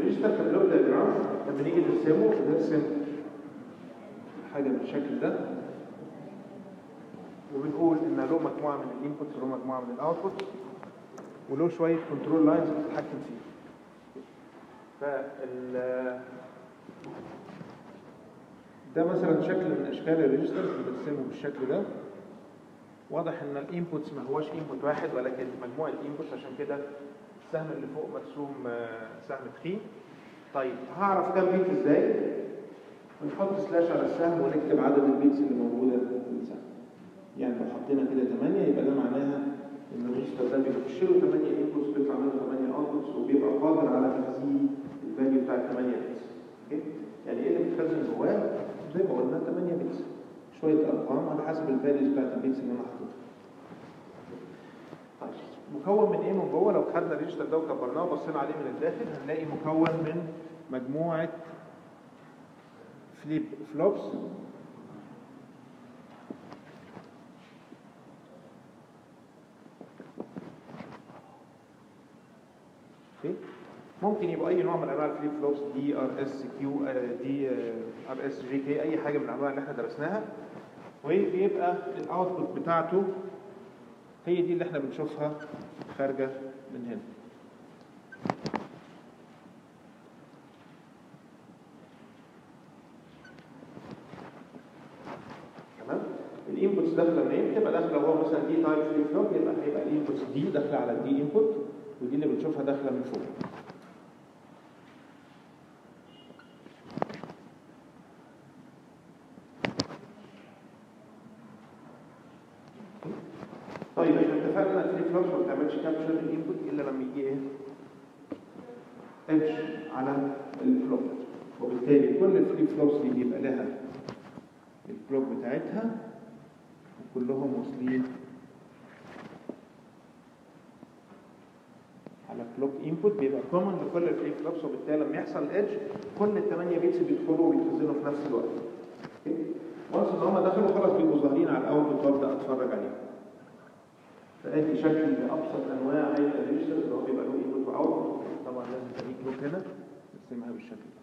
الريجستر كبلوك دياجرام لما نيجي نرسمه بنرسم حاجه بالشكل ده وبنقول ان له مجموعه من الانبوتس وله مجموعه من الاوتبوتس وله شويه كنترول لاينز بتتحكم فيه فال ده مثلا شكل من اشكال الريجستر بنرسمه بالشكل ده واضح ان الانبوتس ما هوش انبوت واحد ولكن مجموعه انبوتس عشان كده السهم اللي فوق مرسوم آه، سهم تخين طيب هعرف كام بيت ازاي بنحط سلاش على السهم ونكتب عدد البيتس اللي موجوده في السهم يعني لو حطينا كده 8 يبقى ده معناها ان الريجستر ده بيخش له 8 انبوتس بيطلع منه 8 اوتبوتس وبيبقى قادر على تخزين الفاليو بتاع 8 بيتس اوكي يعني ايه اللي بيتخزن جواه زي ما قلنا 8 بيتس شويه ارقام على حسب الفاليوز بتاعت البيتس اللي انا حاططها طيب مكون من ايه من جوه لو خدنا الريجستر ده وكبرناه وبصينا عليه من الداخل هنلاقي مكون من مجموعه فليب فلوبس اوكي ممكن يبقى اي نوع من انواع الفليب فلوبس دي ار اس كيو دي ار اس جي كي اي حاجه من الانواع اللي احنا درسناها وبيبقى الاوتبوت بتاعته هي دي اللي احنا بنشوفها خارجه من هنا تمام الانبوتس داخله منين بتبقى داخله هو مثلا دي تايب فليب فلوب يبقى هيبقى الانبوتس دي داخله على الدي انبوت ودي اللي بنشوفها داخله من فوق طيب احنا اتفقنا الفليب فلوبس ما بتعملش كابتشر الانبوت الا لما يجي ايه؟ ايدج على الفلوب وبالتالي كل الفليب فلوبس دي بيبقى لها الكلوك بتاعتها وكلهم واصلين على كلوك انبوت بيبقى كومن لكل الفليب فلوبس وبالتالي لما يحصل ايدج كل الثمانيه بيتس بيدخلوا ويتخزنوا في نفس الوقت وانس ان هم دخلوا خلاص بيبقوا ظاهرين على الاوتبوت وابدا اتفرج عليهم فادي شكل ابسط انواع الريجسترز اللي هو بيبقى له انبوت واوتبوت طبعا لازم يبقى ليه كلوك هنا نرسمها بالشكل ده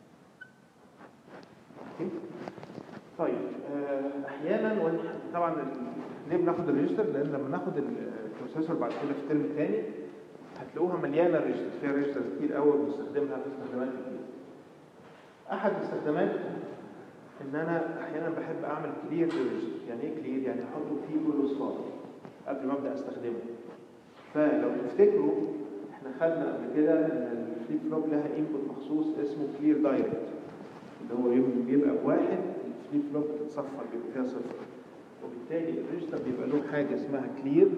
اوكي طيب آه، احيانا وإن- طبعا ال- ليه بناخد الريجستر لان لما ناخد البروسيسور بعد كده في الترم الثاني هتلاقوها مليانه ريجستر فيها ريجستر كتير قوي بنستخدمها في استخدامات كتير احد الاستخدامات ان انا احيانا بحب اعمل كلير ريجستر يعني ايه كلير يعني احطه فيه كله صفار قبل ما ابدا استخدمه فلو تفتكروا احنا خدنا قبل كده ان الفليب فلوب لها انبوت مخصوص اسمه كلير دايركت اللي هو يبقى- بيبقى بواحد الفليب فلوب بتتصفر بيبقى فيها صفر وبالتالي الريجستر بيبقى له حاجه اسمها كلير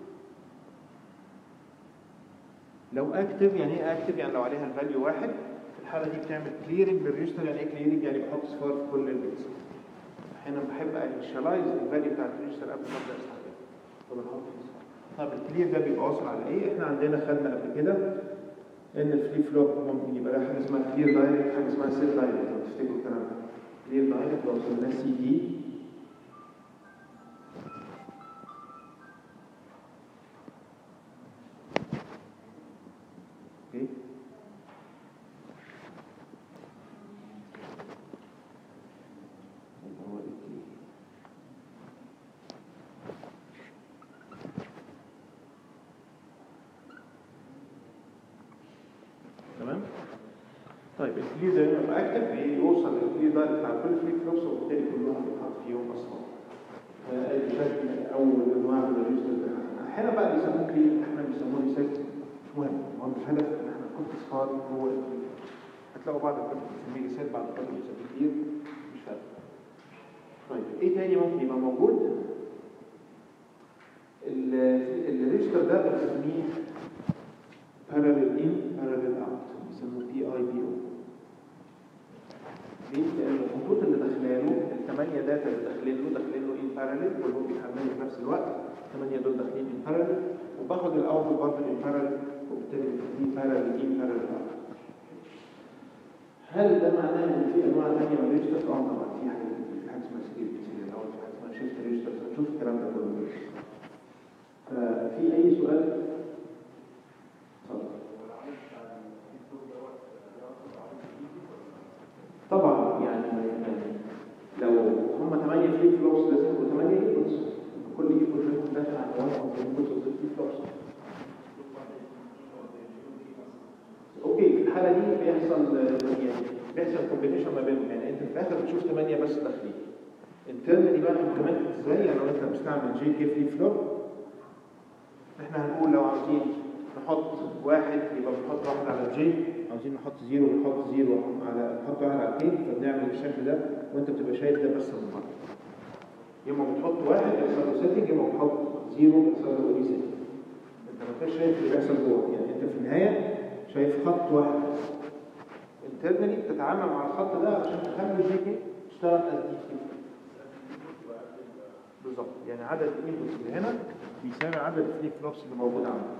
لو اكتف يعني ايه اكتف يعني لو عليها الفاليو واحد في الحاله دي بتعمل كليرنج للريجستر يعني ايه كليرنج يعني بحط صفار في كل البيتس احيانا بحب انيشالايز الفاليو بتاعت الريجستر قبل ما ابدا استخدمه فبنحط فيه صفار طب الكلير ده بيبقى واصل على ايه احنا عندنا خدنا قبل كده ان الفليب فلوب ممكن يبقى لها حاجه اسمها كلير دايركت حاجه اسمها سيل دايركت لو تفتكروا الكلام ده كلير دايركت لو وصلنا سي دي اوكي اللي هو الكلير تمام طيب الكلير ده يبقى اكتف بيوصل الكلير ده بتاع كل فليب فلوبس وبالتالي كلهم بيتحط فيهم اصفار فادي شكل اول انواع من الريجستر احيانا بقى بيسموه كلير احنا بنسموه ريسيت مش مهم المهم الهدف ان احنا نحط اصفار جوه الكلير هتلاقوا بعض الكتب بتسميه ريسيت بعض الكتب بتسميه كلير مش فارق طيب ايه تاني ممكن يبقى موجود ال- الريجستر ده بنسميه parallel in parallel out بيسموه بي اي بي او ليه؟ لان الخطوط اللي داخلاله الثمانيه داتا اللي داخلين له داخلين له ان باراليل واللي هو بيحمله في نفس الوقت الثمانيه دول داخلين ان باراليل وباخد الاوتبوت برضه ان باراليل وبالتالي دي باراليل ان باراليل اوت هل ده معناه ان في انواع ثانيه من الريجسترز؟ اه طبعا في حاجه في حاجه اسمها سكيورتي سيريال اوت في حاجه اسمها شيفت ريجسترز هنشوف الكلام ده كله دلوقتي. ففي اي سؤال؟ اتفضل one of the inputs of the flip flops اوكي في الحاله دي بيحصل يعني بيحصل كومبينيشن ما بينهم يعني انت في الاخر بتشوف 8 بس داخلين الترم بقى كمان ازاي يعني لو انت مستعمل جي كي فليب فلوب احنا هنقول لو عاوزين نحط واحد يبقى بنحط واحد على الجي عاوزين نحط زيرو نحط زيرو على نحط واحد على الكي فبنعمل بالشكل ده وانت بتبقى شايف ده بس من بره يا اما بتحط واحد يحصل له سيتنج يا اما بتحط زيرو يحصل له ري سيتنج انت ما انتش شايف اللي بيحصل جوه يعني انت في النهايه شايف خط واحد انترنالي بتتعامل مع الخط ده عشان تخلي الجي كي تشتغل از دي بالظبط يعني عدد الانبوتس اللي هنا بيساوي عدد الفليب فلوبس اللي موجود عندك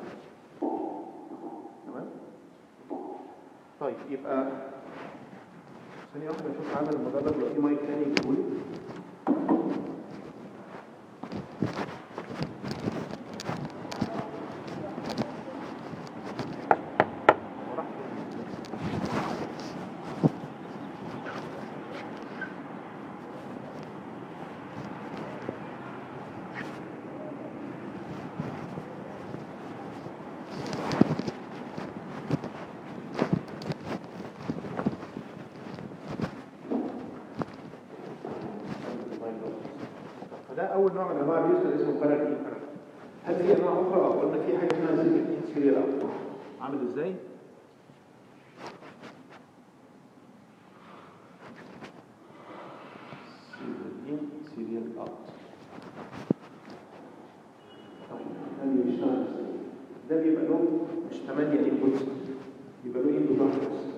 تمام طيب يبقى ثانية واحدة نشوف عدد المدرج لو في مايك تاني يقول فده اول نوع من انواع الريستر اسمه باراليل كارنت هل في انواع اخرى اه قلنا في حاجه اسمها سيريال سيريال اوت عامل ازاي سيريال سيريال اوت ده بيشتغل ازاي ده بيبقى له مش 8 انبوتس بيبقى له انبوت واحد بس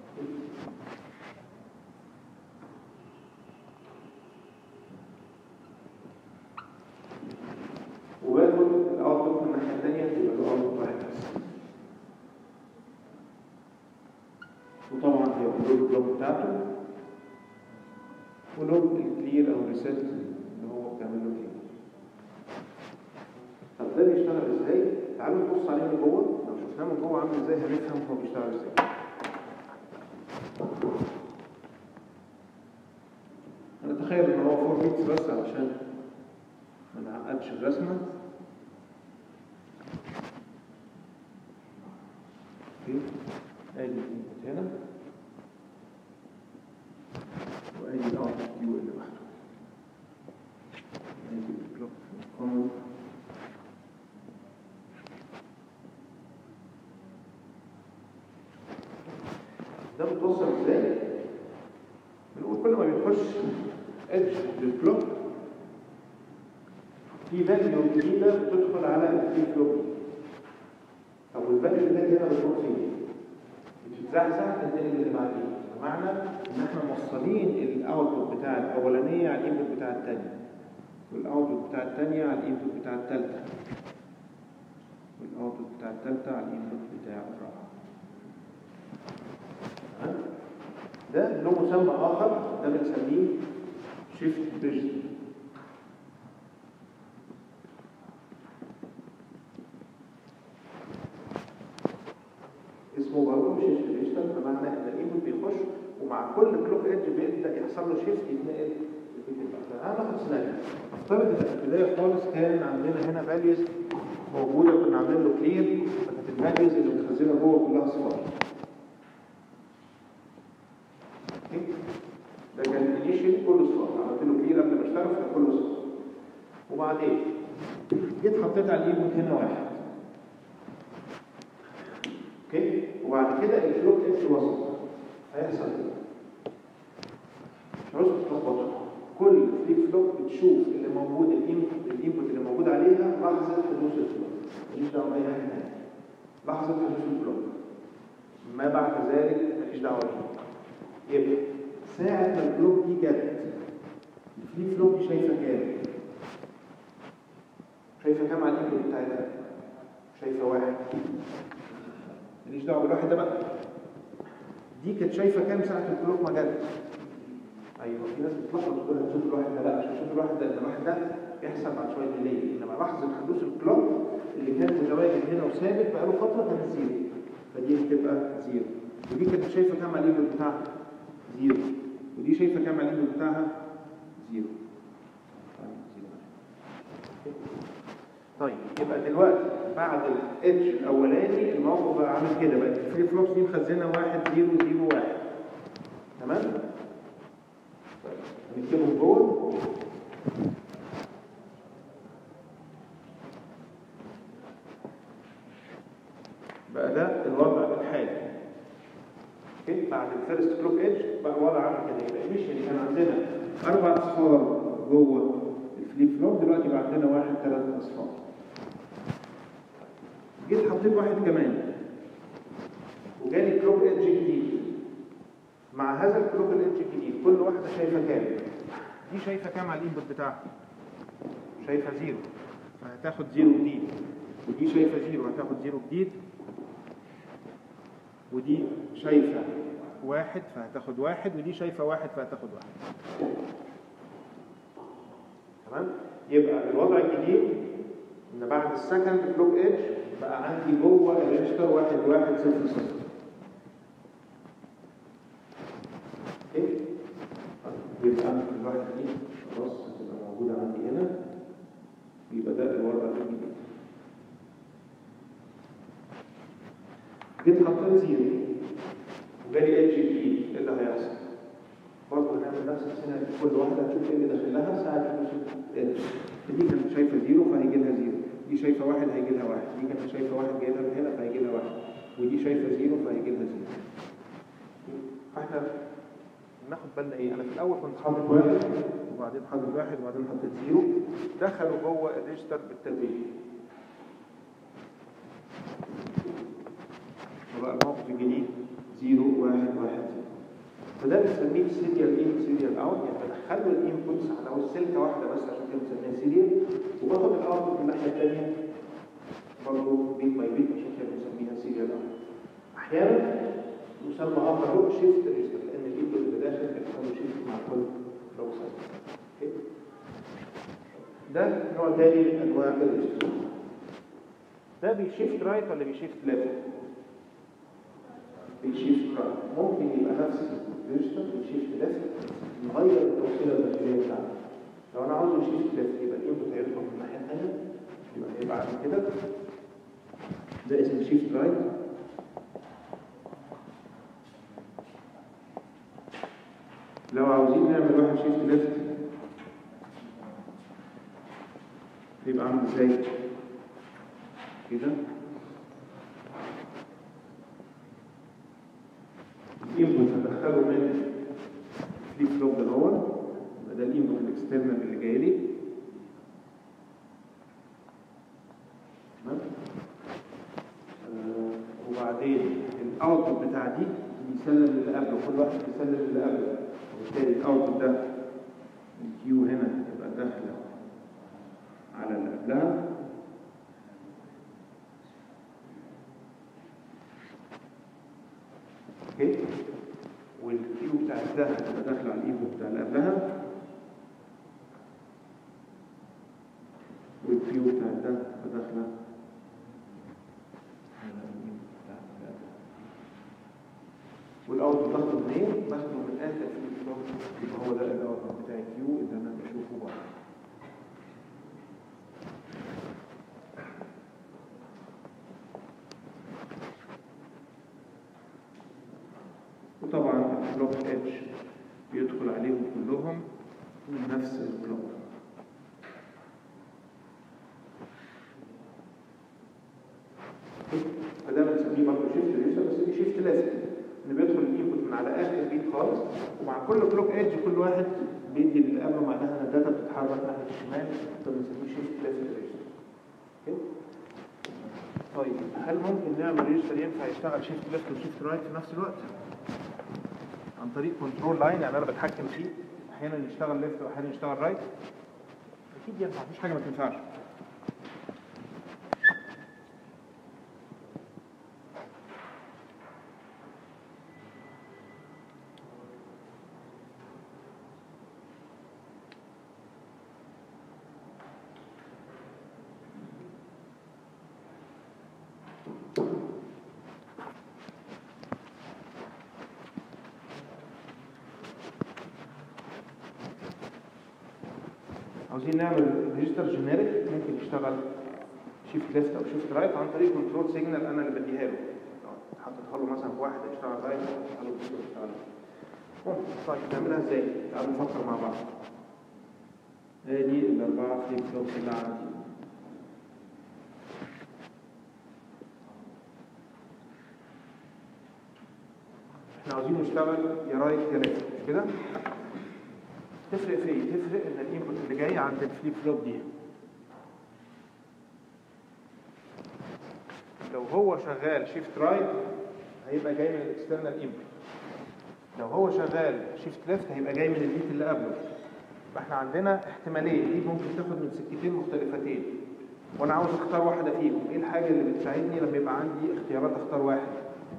وباخد الاوتبوت من الناحيه الثانيه يبقى له اوتبوت واحد بس وطبعا بيبقى له البلوك بتاعته وله الكلير او الريسيت اللي هو بتعمل له كلير طب ده بيشتغل ازاي؟ تعالوا نبص عليه من جوه لو شفناه من جوه عامل ازاي هنفهم هو بيشتغل ازاي هنتخيل ان هو 4 بيتس بس علشان ما نعقدش الرسمه اوكي ادي الانبوت هنا وادي الاوتبوت كيو اللي لوحده ادي الكلوك كومن ده بتوصل ازاي؟ بنقول كل ما بيخش ادج للكلوك في فاليو جديده بتدخل على الفليب فلوب طب والفاليو اللي هنا بتروح فين؟ بتتزحزح تنتقل اللي بعديه بمعنى ان احنا موصلين الاوتبوت بتاع الاولانيه على الانبوت بتاع الثانيه والاوتبوت بتاع الثانيه على الانبوت بتاع الثالثه والاوتبوت بتاع الثالثه على الانبوت بتاع الرابعه تمام؟ ده له مسمى اخر ده بنسميه شيفت بريدج اسمه برضه شيفت ريجستر بمعنى ان الانبوت بيخش ومع كل كلوك ايدج بيبدا يحصل له شيفت يتنقل تعالى ناخد سيناريو افترض ان في البدايه خالص كان عندنا هنا فاليوز موجوده كنا عاملين له كلير فكانت الفاليوز اللي متخزنه جوه كلها صفار ده كان الانيشال كله صفار عملت له كلير قبل ما اشتغل فكان كله صفار وبعدين جيت حطيت على الانبوت هنا واحد اوكي وبعد كده الفلوك اكس وسط هيحصل ايه؟ مش عاوز تتلخبطوا كل فليب فلوب بتشوف اللي موجود الانبوت الانبوت اللي موجود عليها لحظه حدوث الفلوب ماليش دعوه باي حاجه ثانيه لحظه حدوث الفلوب ما بعد ذلك ماليش دعوه بيه يبقى ساعه ما الفلوب دي جت الفليب فلوب دي شايفه كام؟ شايفه كام على الانبوت بتاعتها؟ شايفه واحد ماليش دعوه بالواحد ده بقى دي كانت شايفه كام ساعه الكلوك ما جت ايوه في ناس بتلخبط تقول هتشوف الواحد ده لا مش هتشوف الواحد ده لان الواحد ده بيحصل بعد شويه ديلي انما لحظه حدوث الكلوك اللي كان متواجد هنا وثابت بقاله فتره كان زيرو فدي بتبقى زيرو ودي كانت شايفه كام على الايميل بتاعها زيرو ودي شايفه كام على الايميل بتاعها زيرو طيب يبقى دلوقتي بعد الاتش الاولاني الموقف بقى عامل كده بقت الفليب فلوبس دي مخزنه 1 0 0 1 تمام؟ طيب نكتبهم جوه بقى ده الوضع الحالي اوكي بعد الفيرست كلوك ايدج بقى وضع عامل كده يبقى مش كان عندنا اربع اصفار جوه الفليب فلوب دلوقتي بقى عندنا واحد ثلاث اصفار جيت حطيت واحد كمان وجالي كلوك ايدج جديد مع هذا الكلوك ايدج الجديد كل واحده شايفه كام دي شايفه كام على الانبوت بتاعها شايفه زيرو فهتاخد زيرو جديد ودي شايفه زيرو هتاخد زيرو جديد ودي شايفة واحد فهتاخد واحد ودي شايفة واحد فهتاخد واحد تمام يبقى الوضع الجديد ان بعد السكند كلوك ايدج بقى عندي جوه الريجستر واحد واحد صفر صفر اوكي يبقى الواحد دي خلاص هتبقى موجودة عندي هنا يبقى ده الوضع الجديد جيت حطيت زيرو وجالي اتش جديد ايه اللي هيحصل؟ برضه هنعمل نفس السنه كل واحده هتشوف ايه اللي داخل لها ساعه تشوف اتش دي كانت شايفه زيرو فهيجي لها زيرو دي شايفه واحد هيجي لها واحد دي كانت شايفه واحد جاي لها من هنا فهيجي لها واحد ودي شايفه زيرو فهيجي لها زيرو فاحنا ناخد بالنا ايه؟ انا في الاول كنت حاطط واحد وبعدين حاطط واحد وبعدين حطيت زيرو دخلوا جوه الريجستر بالتدريج وبقى الموقف الجديد 0 1 1 0 فده بنسميه سيريال ان سيريال اوت يعني بدخل له الانبوتس على سلكه واحده بس عشان كده بنسميها سيريال وباخد الاوتبوت من الناحيه الثانيه برضه بيت باي بيت عشان كده بنسميها سيريال اوت احيانا يسمى اخر هو شيفت ريجستر لان الانبوت اللي داخل بيحصل له شيفت مع كل كلوك سايكل ده نوع تاني من انواع الريجستر ده بيشيفت رايت ولا بيشيفت ليفت؟ بيشيفت رايت ممكن يبقى نفس الريجستر بيشيفت ليفت نغير التوصيله الداخليه بتاعته لو انا عاوز يشيفت ليفت يبقى الانبوت هيدخل من الناحيه الثانيه يبقى هيبقى عامل كده ده اسمه شيفت رايت لو عاوزين نعمل واحد شيفت ليفت يبقى عامل ازاي كده الانبوت هدخله من الفليب فلوب ده هو يبقى ده الانبوت الاكسترنال اللي جاي لي تمام آه وبعدين الاوتبوت بتاع دي بيسلم للي قبله كل واحد بيسلم للي قبله وبالتالي الاوتبوت ده الكيو هنا يبقى داخله على اللي قبلها اوكي والكيو بتاع ده هتبقى داخله على الايفو بتاع اللي قبلها والكيو بتاع ده هتبقى داخله على الإيفو بتاع اللي قبلها. والاوت باخده منين؟ باخده من اخر في الفلوب يبقى هو ده الاوت بتاع الكيو اللي انا بشوفه بره وطبعا الكلوك اتش بيدخل عليهم كلهم من نفس الكلوك فده بنسميه برضه شيفت ريجستر بس دي شيفت لازم ان بيدخل الانبوت من على اخر بيت خالص ومع كل كلوك ايدج كل واحد بيدي اللي قبله معناها ان الداتا بتتحرك ناحيه الشمال فبنسميه شيفت لازم ريجستر اوكي طيب هل ممكن نعمل ريجستر ينفع يشتغل شيفت ليفت وشيفت رايت في نفس الوقت؟ عن طريق كنترول لاين يعني انا بتحكم فيه احيانا يشتغل ليفت واحيانا يشتغل رايت اكيد ينفع مفيش حاجه ما تنفعش عاوزين نعمل ريجستر جينيريك ممكن يشتغل شيفت ليفت او شيفت رايت عن طريق كنترول سيجنال انا اللي بديها له حطيتها له مثلا في واحد يشتغل رايت حطيتها له في يشتغل ممكن طيب نعملها ازاي؟ تعالوا نفكر مع بعض ادي الاربعه فليب فلوبس اللي عندي احنا عاوزين نشتغل يا رايت يا ليفت مش كده؟ تفرق في ايه؟ تفرق ان الانبوت اللي جاي عند الفليب فلوب دي لو هو شغال شيفت رايت هيبقى جاي من الاكسترنال انبوت لو هو شغال شيفت ليفت هيبقى جاي من البيت اللي قبله يبقى احنا عندنا احتمالين دي ممكن تاخد من سكتين مختلفتين وانا عاوز اختار واحده فيهم ايه الحاجه اللي بتساعدني لما يبقى عندي اختيارات اختار واحد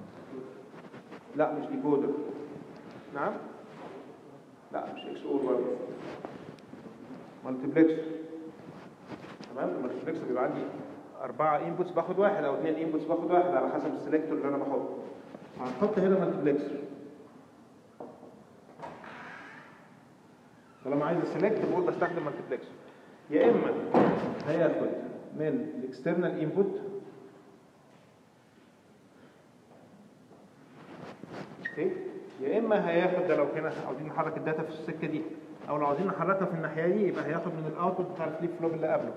لا مش ديكودر نعم لا مش اكس اور برضه مالتيبلكس تمام المالتيبلكس بيبقى عندي أربعة انبوتس باخد واحد أو اثنين انبوتس باخد واحد على حسب السلكتور اللي أنا بحطه هنحط هنا مالتيبلكس طالما عايز السلكت بقول بستخدم مالتيبلكس يا إما هياخد من الاكسترنال انبوت اوكي يا اما هياخد ده لو كنا عاوزين نحرك الداتا في السكه دي او لو عاوزين نحركها في الناحيه دي يبقى هياخد من الاوتبوت بتاع الفليب فلوب اللي قبله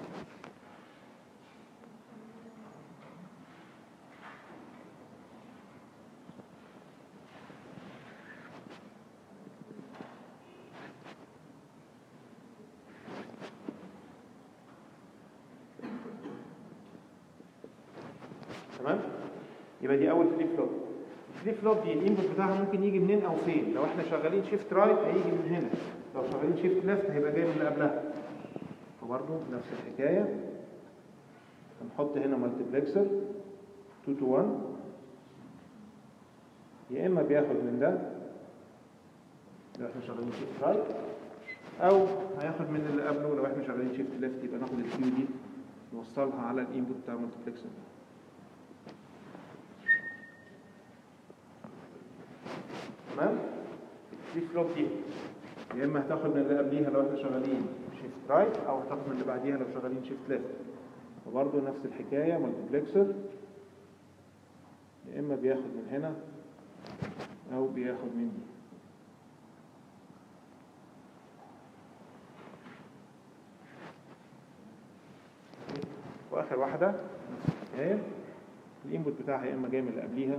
تمام يبقى دي اول فليب فلوب الفليب فلوب دي الانبوت بتاعها ممكن يجي منين او فين لو احنا شغالين شيفت رايت هيجي من هنا لو شغالين شيفت ليفت هيبقى جاي من اللي قبلها فبرضه نفس الحكايه هنحط هنا مالتيبلكسر 2 to 1 يا اما بياخد من ده لو احنا شغالين شيفت رايت او هياخد من اللي قبله لو احنا شغالين شيفت ليفت يبقى ناخد الكيو دي نوصلها على الانبوت بتاع المالتيبلكسر تمام الفليب فلوب دي يا اما هتاخد من اللي قبليها لو احنا شغالين شيفت رايت او هتاخد من اللي بعديها لو شغالين شيفت ليفت وبرضه نفس الحكايه مالتيبلكسر يا اما بياخد من هنا او بياخد من دي واخر واحده نفس الحكايه الانبوت بتاعها يا اما جاي من اللي قبليها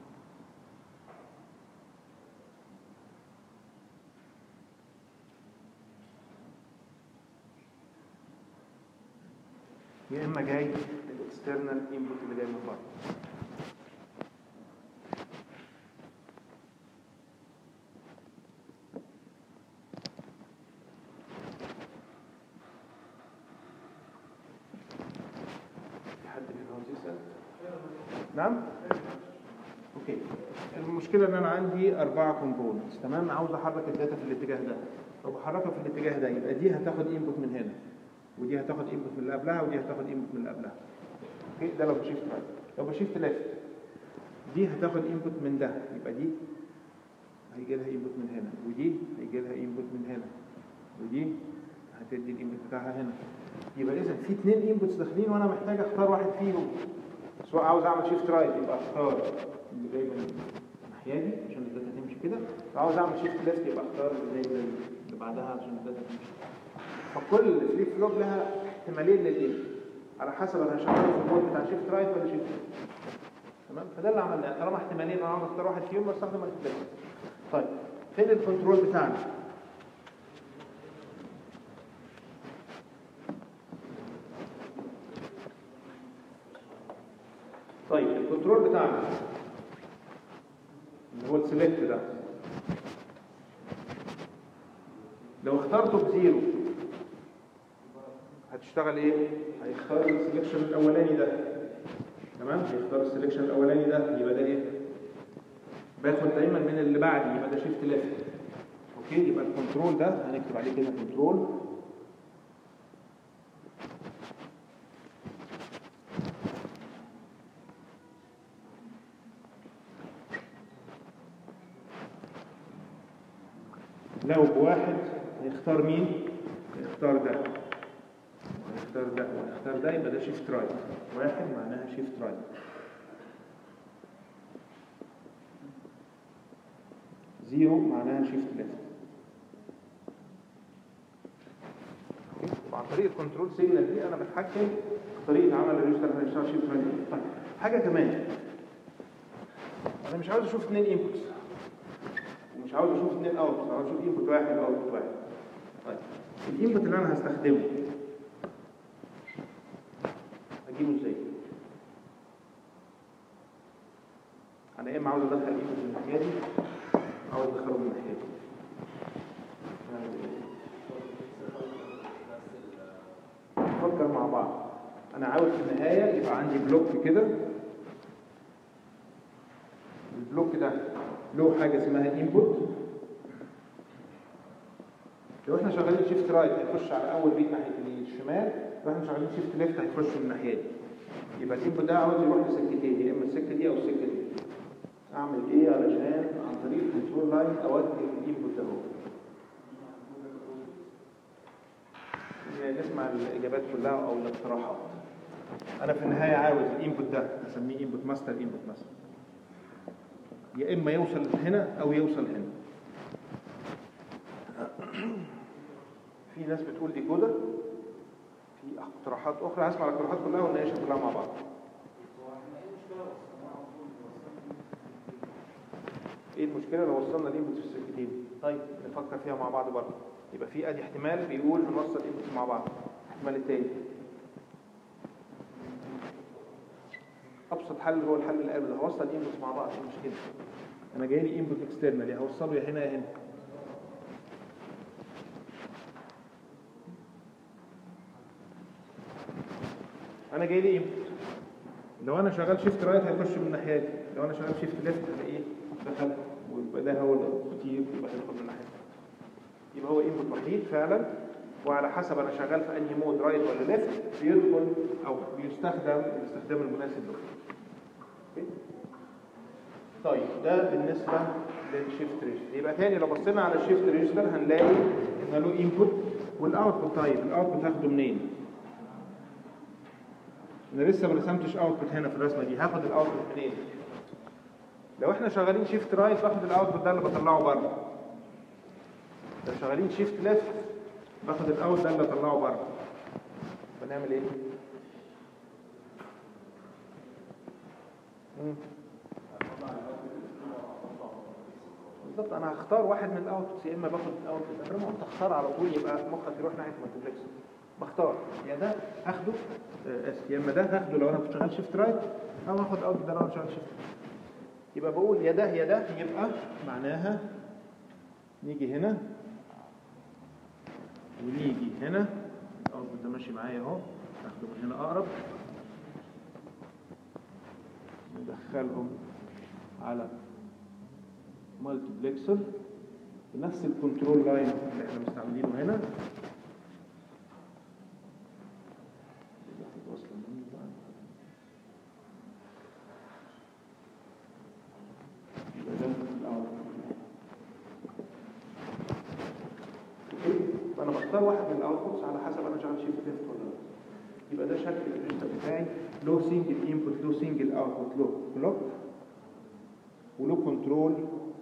يا اما جاي الاكسترنال انبوت اللي جاي من بره في حد هنا عاوز يسال نعم اوكي المشكله ان انا عندي اربعه كومبوننتس تمام عاوز احرك الداتا في الاتجاه ده لو بحركها في الاتجاه ده يبقى دي هتاخد انبوت من هنا ودي هتاخد انبوت من اللي قبلها ودي هتاخد انبوت من اللي قبلها اوكي ده لو بشيفت رايت لو بشيفت ليفت دي هتاخد انبوت من ده يبقى دي هيجي لها انبوت من هنا ودي هيجي لها انبوت من هنا ودي هتدي الانبوت بتاعها هنا يبقى اذا في اثنين انبوتس داخلين وانا محتاج اختار واحد فيهم سواء عاوز اعمل شيفت رايت يبقى اختار اللي جاي من الناحيه دي عشان الداتا تمشي كده لو عاوز اعمل شيفت ليفت يبقى اختار اللي جاي من اللي بعدها عشان الداتا تمشي فكل فليب فلوب لها احتمالين للايه على حسب انا شغال في المود بتاع شيفت رايت ولا شيفت ليفت تمام فده اللي عملناه طالما احتمالين انا عاوز اختار واحد فيهم بستخدم مالتيبلكسر طيب فين الكنترول بتاعنا طيب الكنترول بتاعنا اللي هو السلكت ده لو اخترته بزيرو هتشتغل ايه؟ هيختار السلكشن الاولاني ده تمام؟ هيختار السلكشن الاولاني ده يبقى ده ايه؟ باخد دايما من اللي بعدي يبقى ده شيفت ليفت اوكي يبقى الكنترول ده هنكتب عليه كده كنترول لو بواحد هيختار مين؟ هيختار ده ونختار ده ونختار ده يبقى ده شيفت رايت واحد معناها شيفت رايت زيرو معناها شيفت ليفت وعن طريق الكنترول سيجنال دي انا بتحكم في طريقه عمل الريجستر اللي هيشتغل شيفت رايت طيب حاجه كمان انا مش عاوز اشوف اثنين انبوتس ومش عاوز اشوف اثنين اوتبوتس عاوز اشوف انبوت واحد اوتبوت واحد طيب الانبوت اللي انا هستخدمه اجيبه ازاي انا يا اما عاوز ادخل انبوت من الناحيه دي عاوز ادخله من الناحيه دي نفكر مع بعض انا عاوز في النهايه يبقى عندي بلوك كده البلوك ده له حاجه اسمها انبوت لو احنا شغالين شيفت رايت هيخش على اول بيت ناحيه الشمال لو احنا شغالين شيفت ليفت هيخش من الناحيه دي يبقى الانبوت ده عاوز يروح لسكتين يا اما السكه دي او السكه دي اعمل ايه علشان عن طريق الكنترول لاين اوجه الانبوت ده هو نسمع الاجابات كلها او الاقتراحات انا في النهايه عاوز الانبوت ده اسميه انبوت ماستر انبوت ماستر يا اما يوصل هنا او يوصل هنا في ناس بتقول ديكودر في اقتراحات اخرى هسمع الاقتراحات كلها ونناقشها كلها مع بعض ايه المشكله لو وصلنا الانبوت في السكتين طيب نفكر فيها مع بعض برضه يبقى في ادي احتمال بيقول نوصل الانبوت مع بعض الاحتمال التاني ابسط حل هو الحل اللي قبل ده هوصل الانبوت مع بعض مش مشكله انا جاي لي انبوت اكسترنال هوصله يا هنا يا هنا انا جاي لي انبوت لو انا شغال شيفت رايت هيخش من الناحيه دي لو انا شغال شيفت ليفت الاقيه دخل ويبقى ده هو الكتير يبقى هيدخل من الناحيه دي يبقى هو انبوت وحيد فعلا وعلى حسب انا شغال في انهي مود رايت ولا ليفت بيدخل او بيستخدم الاستخدام المناسب له طيب ده بالنسبه للشيفت ريجستر يبقى تاني لو بصينا على الشيفت ريجستر هنلاقي ان له انبوت والاوتبوت طيب الاوتبوت هاخده منين انا لسه ما رسمتش اوتبوت هنا في الرسمه دي هاخد الاوتبوت منين لو احنا شغالين شيفت رايت باخد الاوتبوت ده اللي بطلعه بره لو شغالين شيفت ليفت باخد الاوت ده اللي اطلعه بره بنعمل ايه مم. بالظبط انا هختار واحد من الاوتبوتس يا اما باخد الاوتبوت طالما قلت اختار على طول يبقى مخك يروح ناحيه مالتيبلكس بختار يا ده هاخده آه، اسف يا اما ده هاخده لو انا كنت شغال شيفت رايت او هاخد اوتبوت ده لو انا شغال شيفت يبقى بقول يا ده يا ده يبقى معناها نيجي هنا ونيجي هنا الاوتبوت ده ماشي معايا اهو ناخده من هنا اقرب ندخلهم على مالتيبلكسر بنفس الكنترول لاين اللي احنا مستعملينه هنا يبقى ده الأوتبوت. فانا بختار واحد من الاوتبوتس على حسب انا شغال شيفت ليفت ولا لا يبقى ده شكل الريجستر بتاعي له سنجل انبوت له سنجل اوتبوت له كلوك وله كنترول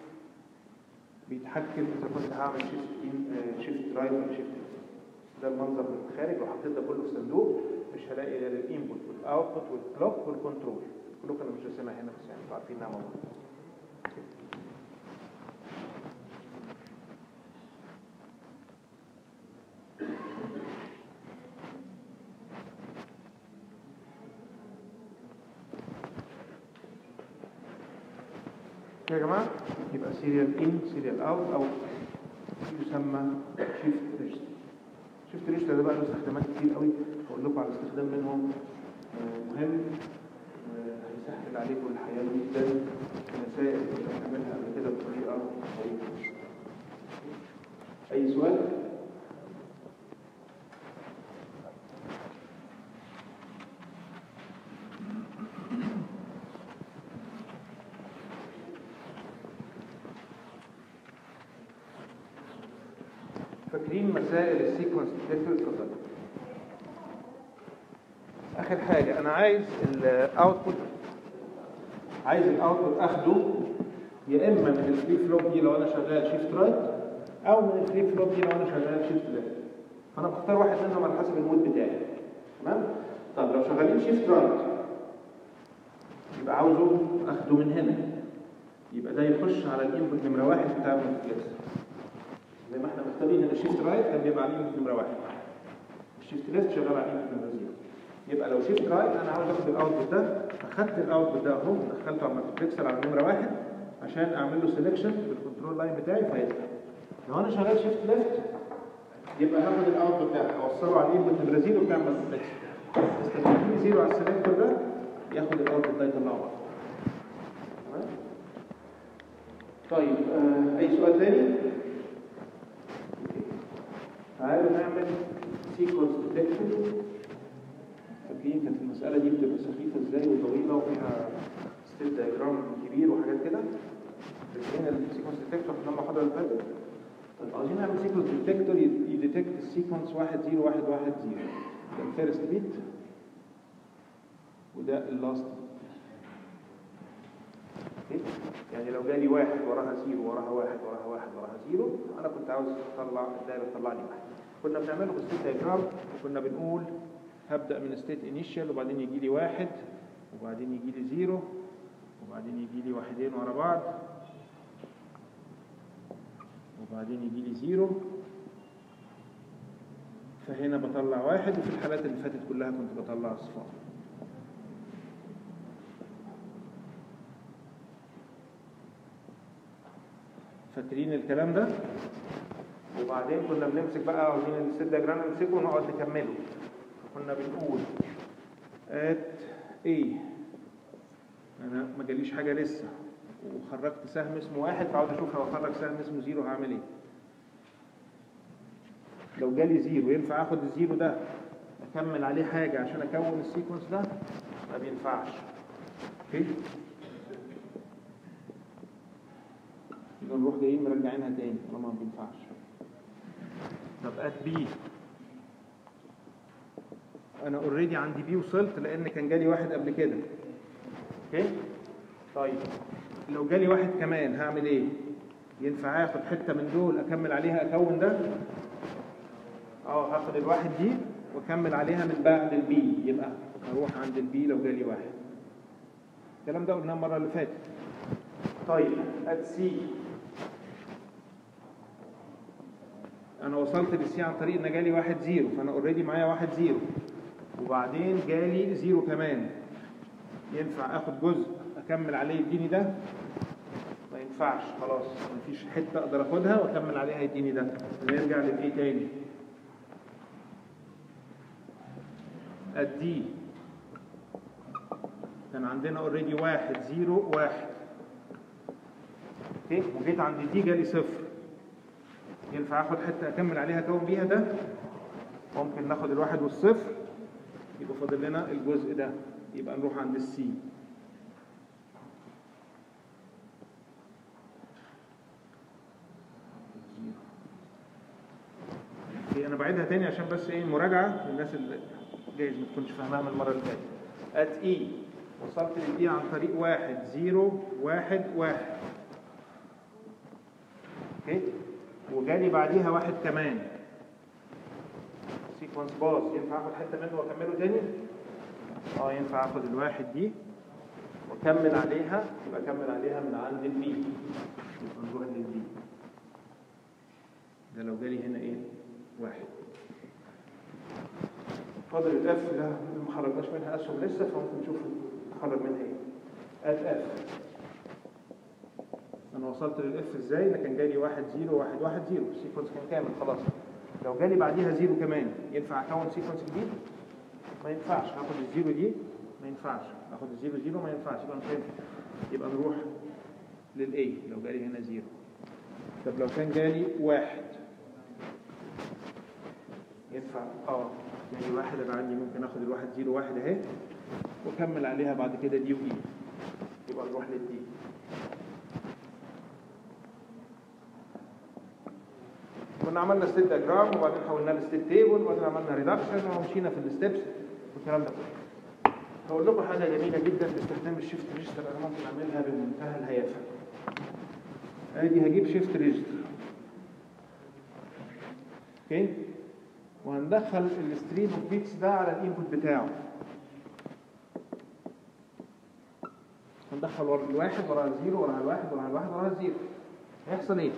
بيتحكم اذا كنت هعمل شيفت شيفت رايت ولا شيفت ده المنظر من الخارج لو حطيت ده كله في صندوق مش هلاقي غير الانبوت والاوتبوت والكلوك والكنترول كلكم انا مش راسمها هنا بس يعني انتوا عارفين انها موجوده يا جماعة يبقى سيريال ان سيريال اوت او يسمى شيفت ريجستر شيفت ريجستر ده بقى له استخدامات كتير قوي هقول لكم على استخدام منهم آه، مهم وهيسهل عليكم الحياة جدا مسائل كنا بنعملها قبل كده بطريقة طريقة أي سؤال؟ فاكرين مسائل السيكونس ديتكتور اتفضل اخر حاجه انا عايز الاوتبوت عايز الاوتبوت اخده يا اما من الفليب فلوب دي لو انا شغال شيفت رايت او من الفليب فلوب دي لو انا شغال شيفت ليفت فانا بختار واحد منهم على حسب المود بتاعي تمام طب لو شغالين شيفت رايت يبقى عاوزه اخده من هنا يبقى ده يخش على الانبوت نمره واحد بتاع الملتبلكس زي ما احنا مختارين هنا شيفت رايت كان بيبقى على الانبوت نمره واحد الشيفت ليفت شغال على الانبوت نمره زيرو يبقى لو شيفت رايت انا عاوز اخد الاوتبوت ده اخدت الاوتبوت ده اهو دخلته على الملتبلكسر على نمره واحد عشان اعمل له سelection بالكنترول لاين بتاعي فيطلع لو انا شغال شيفت ليفت يبقى هاخد الاوتبوت ده اوصله على الانبوت نمره زيرو بتاع الملتبلكسر استخدم زيرو على السلكتور ده ياخد الاوتبوت ده يطلعه بره تمام طيب آه اي سؤال تاني تعالوا نعمل سيكونس ديتكشن فاكرين كانت المساله دي بتبقى سخيفه ازاي وطويله وفيها ستيت دايجرام كبير وحاجات كده فاكرين السيكونس ديتكتور في المحاضره اللي فاتت طيب عاوزين نعمل سيكونس ديتكتور يديتكت السيكونس 1 0 1 1 0 ده الفيرست بيت وده اللاست بيت يعني لو جالي واحد وراها زيرو وراها واحد وراها واحد وراها زيرو انا كنت عاوز اطلع الدايره تطلع لي واحد كنا بنعمله بالستيت دايجرام وكنا بنقول هبدا من ستيت انيشال وبعدين يجي لي واحد وبعدين يجي لي زيرو وبعدين يجي لي واحدين ورا بعض وبعدين يجي لي زيرو فهنا بطلع واحد وفي الحالات اللي فاتت كلها كنت بطلع اصفار فاكرين الكلام ده وبعدين كنا بنمسك بقى عاوزين الست دياجرام نمسكه ونقعد نكمله كنا بنقول ات ايه انا ما جاليش حاجه لسه وخرجت سهم اسمه واحد فعاوز اشوف لو اخرج سهم اسمه زيرو هعمل ايه لو جالي زيرو ينفع اخد الزيرو ده اكمل عليه حاجه عشان اكون السيكونس ده ما بينفعش اوكي يبقى نروح جايين مرجعينها تاني طالما ما بينفعش طب ات بي انا اوريدي عندي بي وصلت لان كان جالي واحد قبل كده اوكي طيب لو جالي واحد كمان هعمل ايه ينفع اخد حته من دول اكمل عليها اكون ده اه هاخد الواحد دي واكمل عليها من بعد البي يبقى اروح عند البي لو جالي واحد الكلام ده قلناه المره اللي فاتت طيب ات سي انا وصلت للسي عن طريق ان جالي واحد زيرو فانا اوريدي معايا واحد زيرو وبعدين جالي زيرو كمان ينفع اخد جزء اكمل عليه يديني ده ما ينفعش خلاص مفيش حته اقدر اخدها واكمل عليها يديني ده نرجع للايه تاني الدي كان عندنا اوريدي واحد زيرو واحد اوكي وجيت عند دي جالي صفر ينفع اخد حته اكمل عليها اكون بيها ده ممكن ناخد الواحد والصفر يبقى فاضل لنا الجزء ده يبقى نروح عند السي اوكي انا بعيدها تاني عشان بس ايه مراجعه للناس اللي جايز ما تكونش فاهمها من المره اللي فاتت ات اي وصلت للاي عن طريق واحد زيرو واحد واحد اوكي وجالي بعديها واحد كمان سيكونس باص ينفع اخد حته منه واكمله تاني اه ينفع اخد الواحد دي واكمل عليها يبقى اكمل عليها من عند البي يبقى نروح للبي ده لو جالي هنا ايه واحد فاضل الاف ده ما خرجناش منها اسهم لسه فممكن نشوف نخرج منها ايه ات اف انا وصلت للاف ازاي انا كان جالي واحد زيرو واحد واحد زيرو السيكونس كان كامل خلاص لو جالي بعديها زيرو كمان ينفع اكون سيكونس جديد ما ينفعش هاخد الزيرو دي ما ينفعش اخد الزيرو زيرو ما ينفعش يبقى مش هينفع يبقى نروح للاي لو جالي هنا زيرو طب لو كان جالي واحد ينفع اه يعني واحد انا عندي ممكن اخد الواحد زيرو واحد اهي واكمل عليها بعد كده دي واي يبقى نروح للدي كنا عملنا ستيت دياجرام وبعدين حولناه لستيت تيبل وبعدين عملنا ريدكشن ومشينا في الستبس والكلام ده كله هقول لكم حاجه جميله جدا باستخدام الشيفت ريجستر انا ممكن اعملها بمنتهى الهيافه ادي هجيب شيفت ريجستر اوكي وهندخل الستريم اوف بيتس ده على الانبوت بتاعه هندخل ورا الواحد ورا الزيرو ورا الواحد ورا الواحد ورا الزيرو هيحصل ايه؟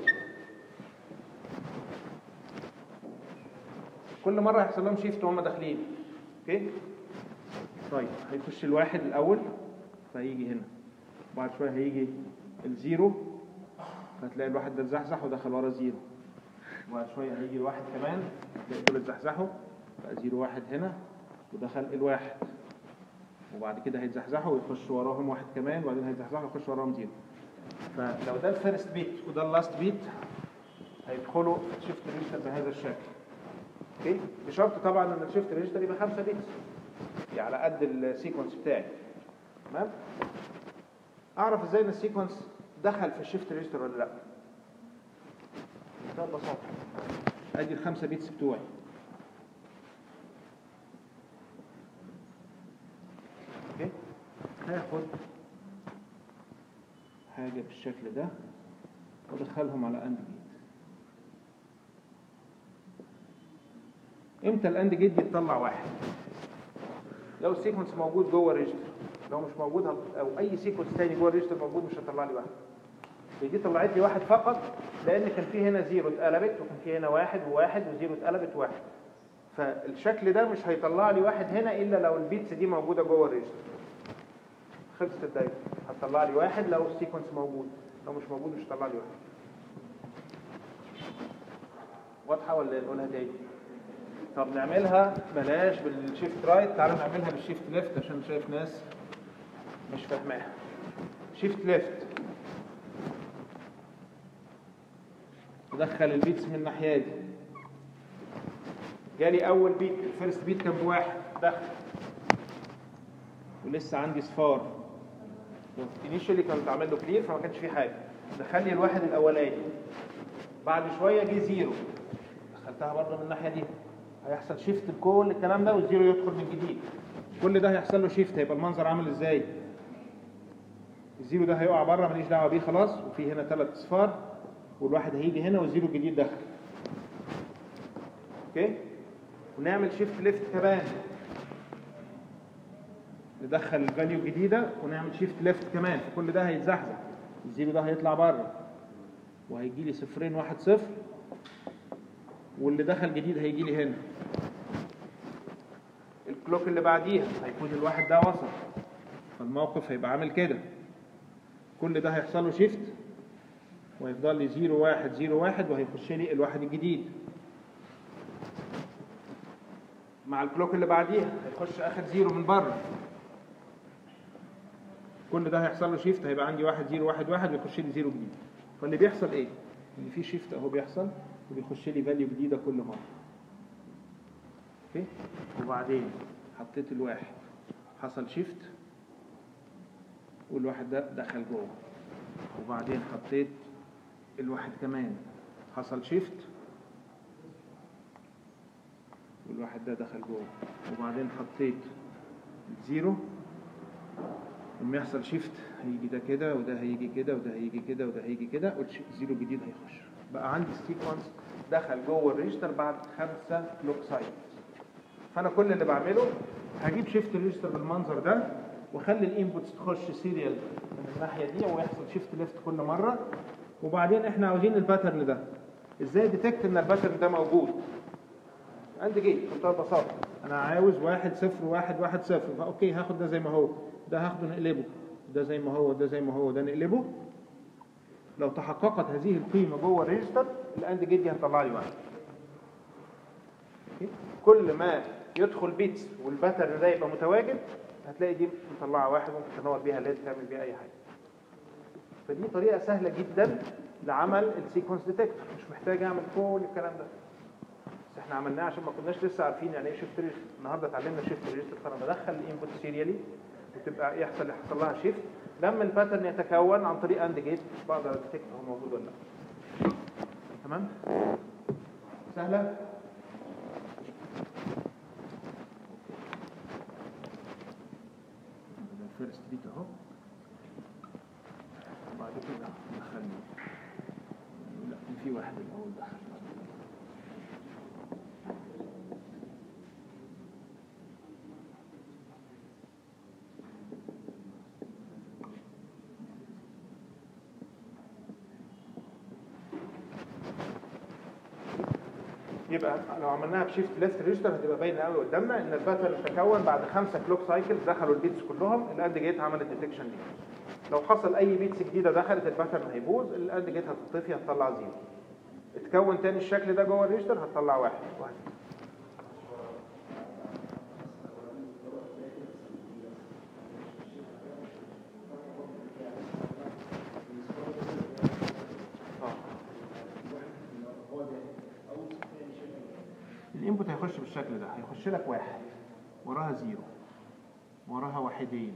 كل مره هيحصل لهم شيفت وهم داخلين اوكي؟ طيب هيخش الواحد الاول فهيجي هنا وبعد شويه هيجي الزيرو هتلاقي الواحد ده اتزحزح ودخل ورا زيرو وبعد شويه هيجي الواحد كمان تلاقي دول اتزحزحوا بقى زيرو واحد هنا ودخل الواحد وبعد كده هيتزحزحوا ويخش وراهم واحد كمان وبعدين هيتزحزحوا ويخش وراهم زيرو فلو ده الفيرست بيت وده اللاست بيت هيدخلوا في الشيفت ريجستر بهذا الشكل اوكي بشرط طبعا ان الشيفت ريجستر يبقى 5 بيتس يعني على قد السيكونس بتاعي تمام اعرف ازاي ان السيكونس دخل في الشيفت ريجستر ولا لا بمنتهى البساطه ادي الخمسه بيتس بتوعي اوكي هاخد حاجه بالشكل ده وادخلهم على اند جيت امتى الاند جيت بيطلع واحد لو السيكونس موجود جوه الريجستر لو مش موجود هت- او اي سيكونس تاني جوه الريجستر موجود مش هيطلع لي واحد دي طلعت لي واحد فقط لان كان في هنا زيرو اتقلبت وكان في هنا واحد وواحد وزيرو اتقلبت واحد فالشكل ده مش هيطلع لي واحد هنا الا لو البيتس دي موجوده جوه الريجستر خلصت الدايره هتطلع لي واحد لو السيكونس موجود لو مش موجود مش هتطلع لي واحد واضحه ولا نقولها تاني طب نعملها بلاش بالشيفت رايت تعالوا نعملها بالشيفت ليفت عشان شايف ناس مش فاهماها شيفت ليفت ادخل البيتس من الناحيه دي جالي اول بيت الفيرست بيت كان بواحد دخل ولسه عندي صفار انيشالي كان اتعمل له كلير فما كانش فيه حاجه دخل لي الواحد الاولاني بعد شويه جه زيرو دخلتها برضه من الناحيه دي هيحصل شيفت لكل الكلام ده والزيرو يدخل من جديد كل ده هيحصل له شيفت هيبقى المنظر عامل ازاي الزيرو ده هيقع بره ماليش دعوه بيه خلاص وفي هنا ثلاث اصفار والواحد هيجي هنا والزيرو الجديد دخل اوكي ونعمل شيفت ليفت كمان ندخل الفاليو الجديده ونعمل شيفت ليفت كمان كل ده هيتزحزح الزيرو ده هيطلع بره وهيجي لي صفرين واحد صفر واللي دخل جديد هيجي لي هنا الكلوك اللي بعديها هيكون الواحد ده وصل فالموقف هيبقى عامل كده كل ده هيحصل له شيفت وهيفضل لي 0 1 0 1 وهيخش لي الواحد الجديد مع الكلوك اللي بعديها هيخش اخر زيرو من بره كل ده هيحصل له شيفت هيبقى عندي واحد زيرو واحد واحد ويخش لي زيرو جديد فاللي بيحصل ايه؟ ان في شيفت اهو بيحصل وبيخش لي فاليو جديده كل مره اوكي وبعدين حطيت الواحد حصل شيفت والواحد ده دخل جوه وبعدين حطيت الواحد كمان حصل شيفت والواحد ده دخل جوه وبعدين حطيت الزيرو لما يحصل شيفت هيجي ده كده وده هيجي كده وده هيجي كده وده هيجي كده والزيرو الجديد هيخش بقى عندي سيكونس دخل جوه الريجستر بعد خمسة كلوك سايكلز فانا كل اللي بعمله هجيب شيفت الريجستر بالمنظر ده واخلي الانبوتس تخش سيريال من الناحيه دي ويحصل شيفت ليفت كل مره وبعدين احنا عاوزين الباترن ده ازاي ديتكت ان الباترن ده موجود عندي جيت بمنتهى البساطه انا عاوز واحد صفر واحد واحد صفر فاوكي هاخد ده زي ما هو ده هاخده نقلبه ده زي ما هو ده زي ما هو ده نقلبه لو تحققت هذه القيمه جوه الريجستر الاند جيت دي هتطلع لي واحد أوكي؟ كل ما يدخل بيتس والباترن ده يبقى متواجد هتلاقي دي مطلعه واحد ممكن تنور بيها ليد تعمل بيها اي حاجه فدي طريقه سهله جدا لعمل السيكونس ديتكتور مش محتاج اعمل كل الكلام ده بس احنا عملناه عشان ما كناش لسه عارفين يعني ايه شيفت ريجستر النهارده اتعلمنا شيفت ريجستر فانا بدخل الانبوت سيريالي وتبقى يحصل يحصل لها شيفت لما الباترن يتكون عن طريق اند جيت بقدر اديتكت هو موجود ولا لا تمام سهله فيرست بيت اهو وبعد كده ندخل لا كان في واحد الاول دخل يبقى لو عملناها بشيفت ليفت ريجستر هتبقى باينه قوي قدامنا ان الباترن تكون بعد خمسه كلوك سايكلز دخلوا البيتس كلهم الاند جيت عملت ديتكشن ليه لو حصل اي بيتس جديده دخلت الباترن هيبوظ الاند جيت هتطفي هتطلع زيرو اتكون تاني الشكل ده جوه الريجستر هتطلع واحد وهكذا آه. الانبوت هيخش بالشكل ده هيخش لك واحد وراها زيرو وراها واحدين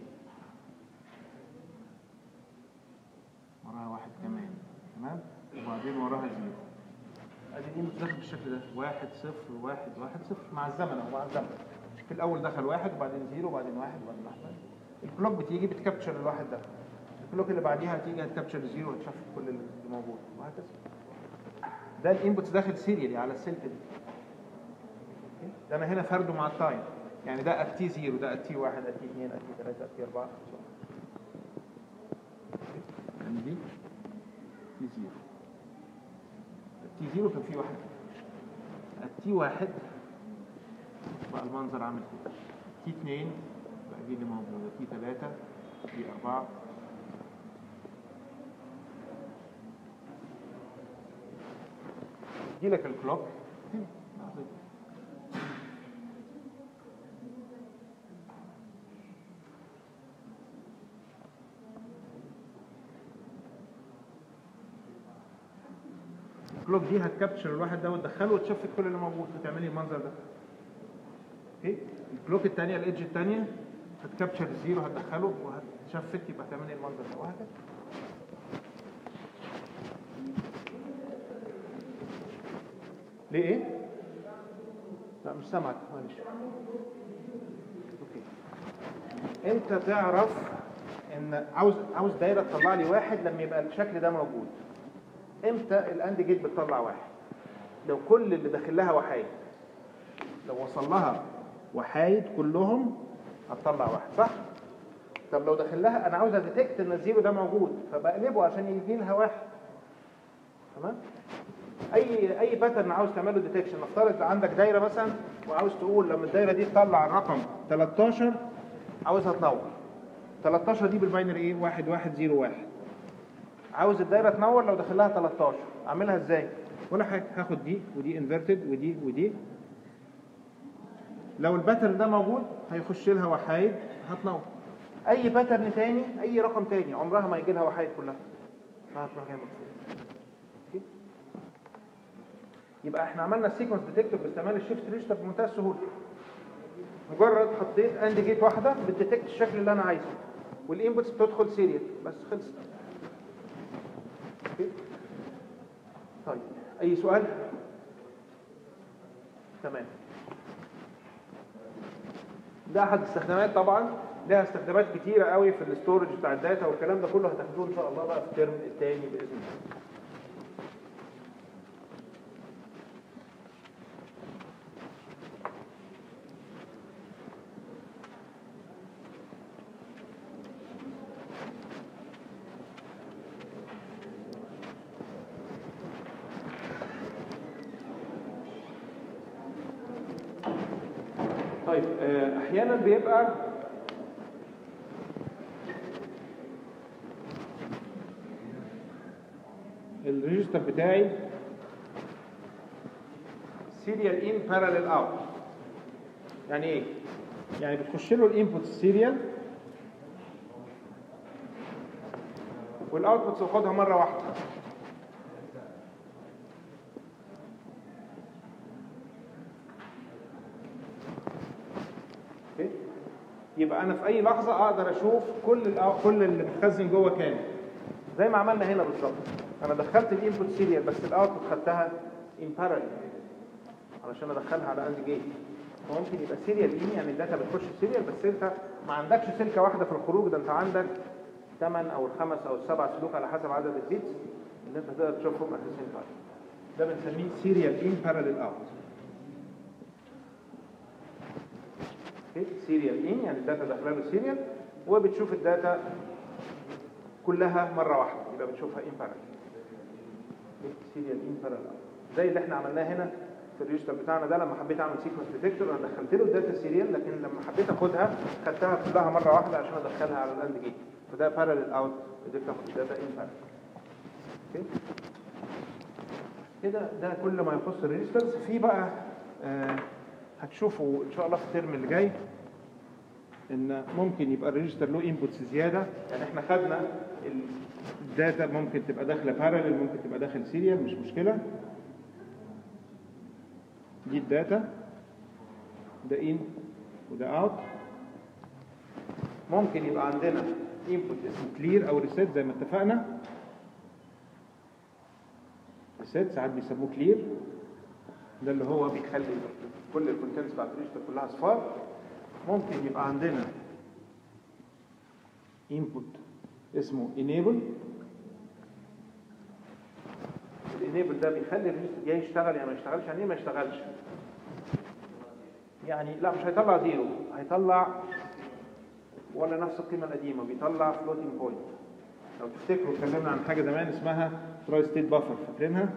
وراها واحد كمان تمام وبعدين وراها زيرو ادي الانبوت داخل بالشكل ده واحد صفر واحد واحد صفر مع الزمن اهو مع الزمن في الاول دخل واحد وبعدين زيرو وبعدين واحد وبعدين واحد الكلوك بتيجي بتكابتشر الواحد ده الكلوك اللي بعديها هتيجي هتكابتشر الزيرو وتشفت كل اللي موجود وهكذا ده الانبوت داخل سيريالي على السلك دي ده انا هنا فرده مع التايم يعني ده ات تي 0 ده ات تي 1 ات تي 2 ات تي 3 ات تي 4 يعني دي تي 0 تي 0 كان في واحد ات تي 1 بقى المنظر عامل كده تي 2 بقى دي اللي موجوده تي 3 تي 4 يجي لك الكلوك هنا لحظة دي. الكلوك دي هتكابتشر الواحد ده وتدخله وتشفت كل اللي موجود وتعملي المنظر ده اوكي الكلوك الثانيه الايدج الثانيه هتكابتشر الزيرو هتدخله وهتشفت يبقى تعملي المنظر ده وهكذا ليه ايه؟ لا مش سامعك معلش اوكي انت تعرف ان عاوز عاوز دايره تطلع لي واحد لما يبقى الشكل ده موجود امتى الاند جيت بتطلع واحد لو كل اللي داخل لها وحايد لو وصل لها وحايد كلهم هتطلع واحد صح طب لو داخل لها انا عاوز اديتكت ان الزيرو ده موجود فبقلبه عشان يجي لها واحد تمام اي اي باترن عاوز تعمله ديتكشن نفترض عندك دايره مثلا وعاوز تقول لما الدايره دي تطلع الرقم 13 عاوزها تنور 13 دي بالباينري ايه 1 1 0 1 عاوز الدايره تنور لو داخل لها 13 اعملها ازاي ولا حاجه هاخد دي ودي انفيرتد ودي ودي لو الباترن ده موجود هيخش لها وحايد هتنور اي باترن تاني اي رقم تاني عمرها ما يجي لها وحايد كلها فهتروح جايه مقفوله أوكي؟ يبقى احنا عملنا السيكونس ديتكتور باستعمال الشيفت ريجستر بمنتهى السهوله مجرد حطيت اند جيت واحده بتديتكت الشكل اللي انا عايزه والانبوتس بتدخل سيريال بس خلصت أوكي؟ طيب اي سؤال تمام ده احد الاستخدامات طبعا لها استخدامات كتيره قوي في الاستورج بتاع الداتا والكلام ده كله هتاخدوه ان شاء الله بقى في الترم الثاني باذن الله طيب آه، احيانا بيبقى الريجستر بتاعي سيريال ان باراليل اوت يعني ايه يعني بتخش له الانبوت سيريال والاوتبوت تاخدها مره واحده اوكي يبقى انا في اي لحظه اقدر اشوف كل الأو- كل اللي متخزن جوه كام زي ما عملنا هنا بالظبط انا دخلت الانبوت سيريال بس الاوتبوت خدتها ان باراليل علشان ادخلها على اند جيت فممكن يبقى سيريال ان يعني الداتا بتخش سيريال بس انت ما عندكش سلكه واحده في الخروج ده انت عندك 8 او الخمس او السبع سلوك على حسب عدد البيتس اللي انت تقدر تشوفهم ات ذا تايم ده بنسميه سيريال ان باراليل اوت سيريال ان يعني الداتا داخله له سيريال وبتشوف الداتا كلها مره واحده يبقى بتشوفها ان باراليل سيريال ان باراليل زي اللي احنا عملناه هنا في الريجستر بتاعنا ده لما حبيت اعمل سيكونس ديتكتور انا دخلت له الداتا سيريال لكن لما حبيت اخدها خدتها كلها مره واحده عشان ادخلها على الاند جيت فده باراليل اوت قدرت اخد الداتا ان باراليل اوكي كده ده كل ما يخص الريجسترز في بقى آه هتشوفوا ان شاء الله في الترم اللي جاي ان ممكن يبقى الريجستر له انبوتس زياده يعني احنا خدنا الداتا ممكن تبقى داخله باراليل ممكن تبقى داخل سيريال مش مشكله دي الداتا ده ان وده اوت ممكن يبقى عندنا انبوت اسمه كلير او ريسيت زي ما اتفقنا ريسيت ساعات بيسموه كلير ده اللي هو بيخلي كل الكونتنتس بتاعت الريجستر كلها اصفار ممكن يبقى عندنا input اسمه enable الانيبل ده بيخلي الريجستر يا يشتغل يا ما يشتغلش يعني ايه ما يشتغلش يعني لا مش هيطلع زيرو هيطلع ولا نفس القيمه القديمه بيطلع فلوتنج بوينت لو تفتكروا اتكلمنا عن حاجه زمان اسمها تراي ستيت بافر فاكرينها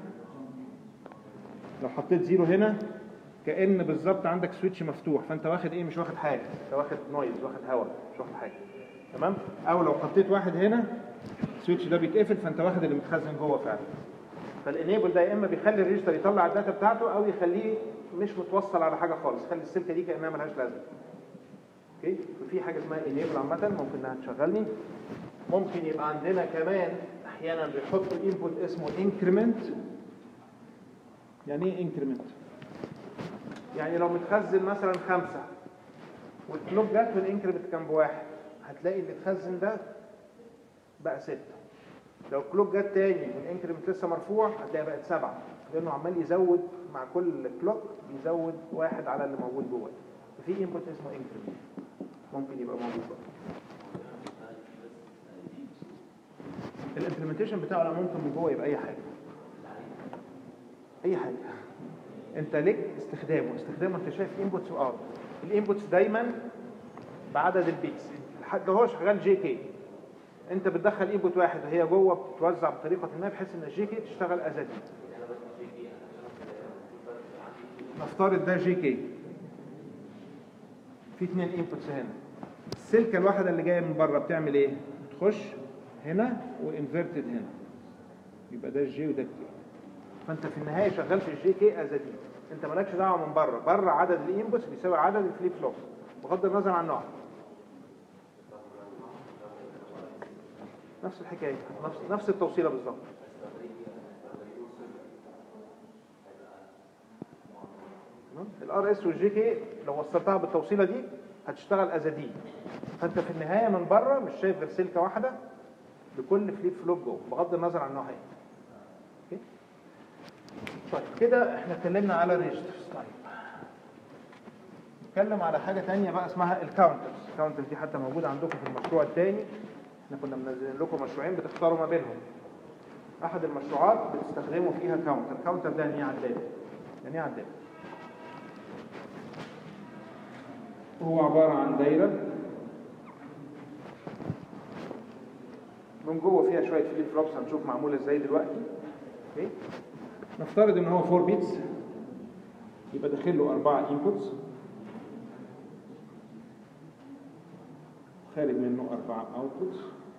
لو حطيت زيرو هنا كان بالظبط عندك سويتش مفتوح فانت واخد ايه مش واخد حاجه انت واخد نويز واخد هواء مش واخد حاجه تمام او لو حطيت واحد هنا السويتش ده بيتقفل فانت واخد اللي متخزن جوه فعلا فالانيبل ده يا اما بيخلي الريجستر يطلع الداتا بتاعته او يخليه مش متوصل على حاجه خالص يخلي السلكه دي كانها ملهاش لازمه اوكي وفي حاجه اسمها انيبل عامه ممكن انها تشغلني ممكن يبقى عندنا كمان احيانا بيحطوا انبوت اسمه انكريمنت يعني ايه انكريمنت يعني لو متخزن مثلا خمسة والكلوك جت والانكريمنت كان بواحد هتلاقي اللي اتخزن ده بقى ستة لو الكلوك جت تاني والانكريمنت لسه مرفوع هتلاقي بقت سبعة لانه عمال يزود مع كل كلوك بيزود واحد على اللي موجود جوه ففي انبوت اسمه انكريمنت ممكن يبقى موجود بقى الامبلمنتيشن بتاعه لا ممكن من جوه يبقى اي حاجه اي حاجه انت ليك استخدامه استخدامه انت شايف انبوتس واوت الانبوتس دايما بعدد البيتس لو هو شغال جي كي انت بتدخل انبوت واحد وهي جوه بتوزع بطريقه ما بحيث ان الجي كي تشتغل ازدي نفترض ده جي كي في اثنين انبوتس هنا السلكه الواحده اللي جايه من بره بتعمل ايه بتخش هنا وانفرتد هنا يبقى ده الجي وده الكي فانت في النهايه شغال في الجي كي از دي انت مالكش دعوه من بره بره عدد الانبوتس بيساوي عدد الفليب فلوب بغض النظر عن النوع نفس الحكايه نفس نفس التوصيله بالظبط الار اس والجي كي لو وصلتها بالتوصيله دي هتشتغل از دي فانت في النهايه من بره مش شايف غير سلكه واحده لكل فليب فلوب جوه بغض النظر عن نوعها ايه طيب كده احنا اتكلمنا على الريجسترز طيب نتكلم على حاجه ثانيه بقى اسمها الكاونترز الكاونترز دي حتى موجوده عندكم في المشروع الثاني احنا كنا منزلين لكم مشروعين بتختاروا ما بينهم احد المشروعات بتستخدموا فيها كاونتر كاونتر ده يعني ايه عداد يعني ايه عداد هو عباره عن دايره من جوه فيها شويه فليب فلوبس هنشوف معموله ازاي دلوقتي اوكي نفترض ان هو 4 بيتس يبقى داخل له اربعه انبوتس خارج منه اربعه اوتبوتس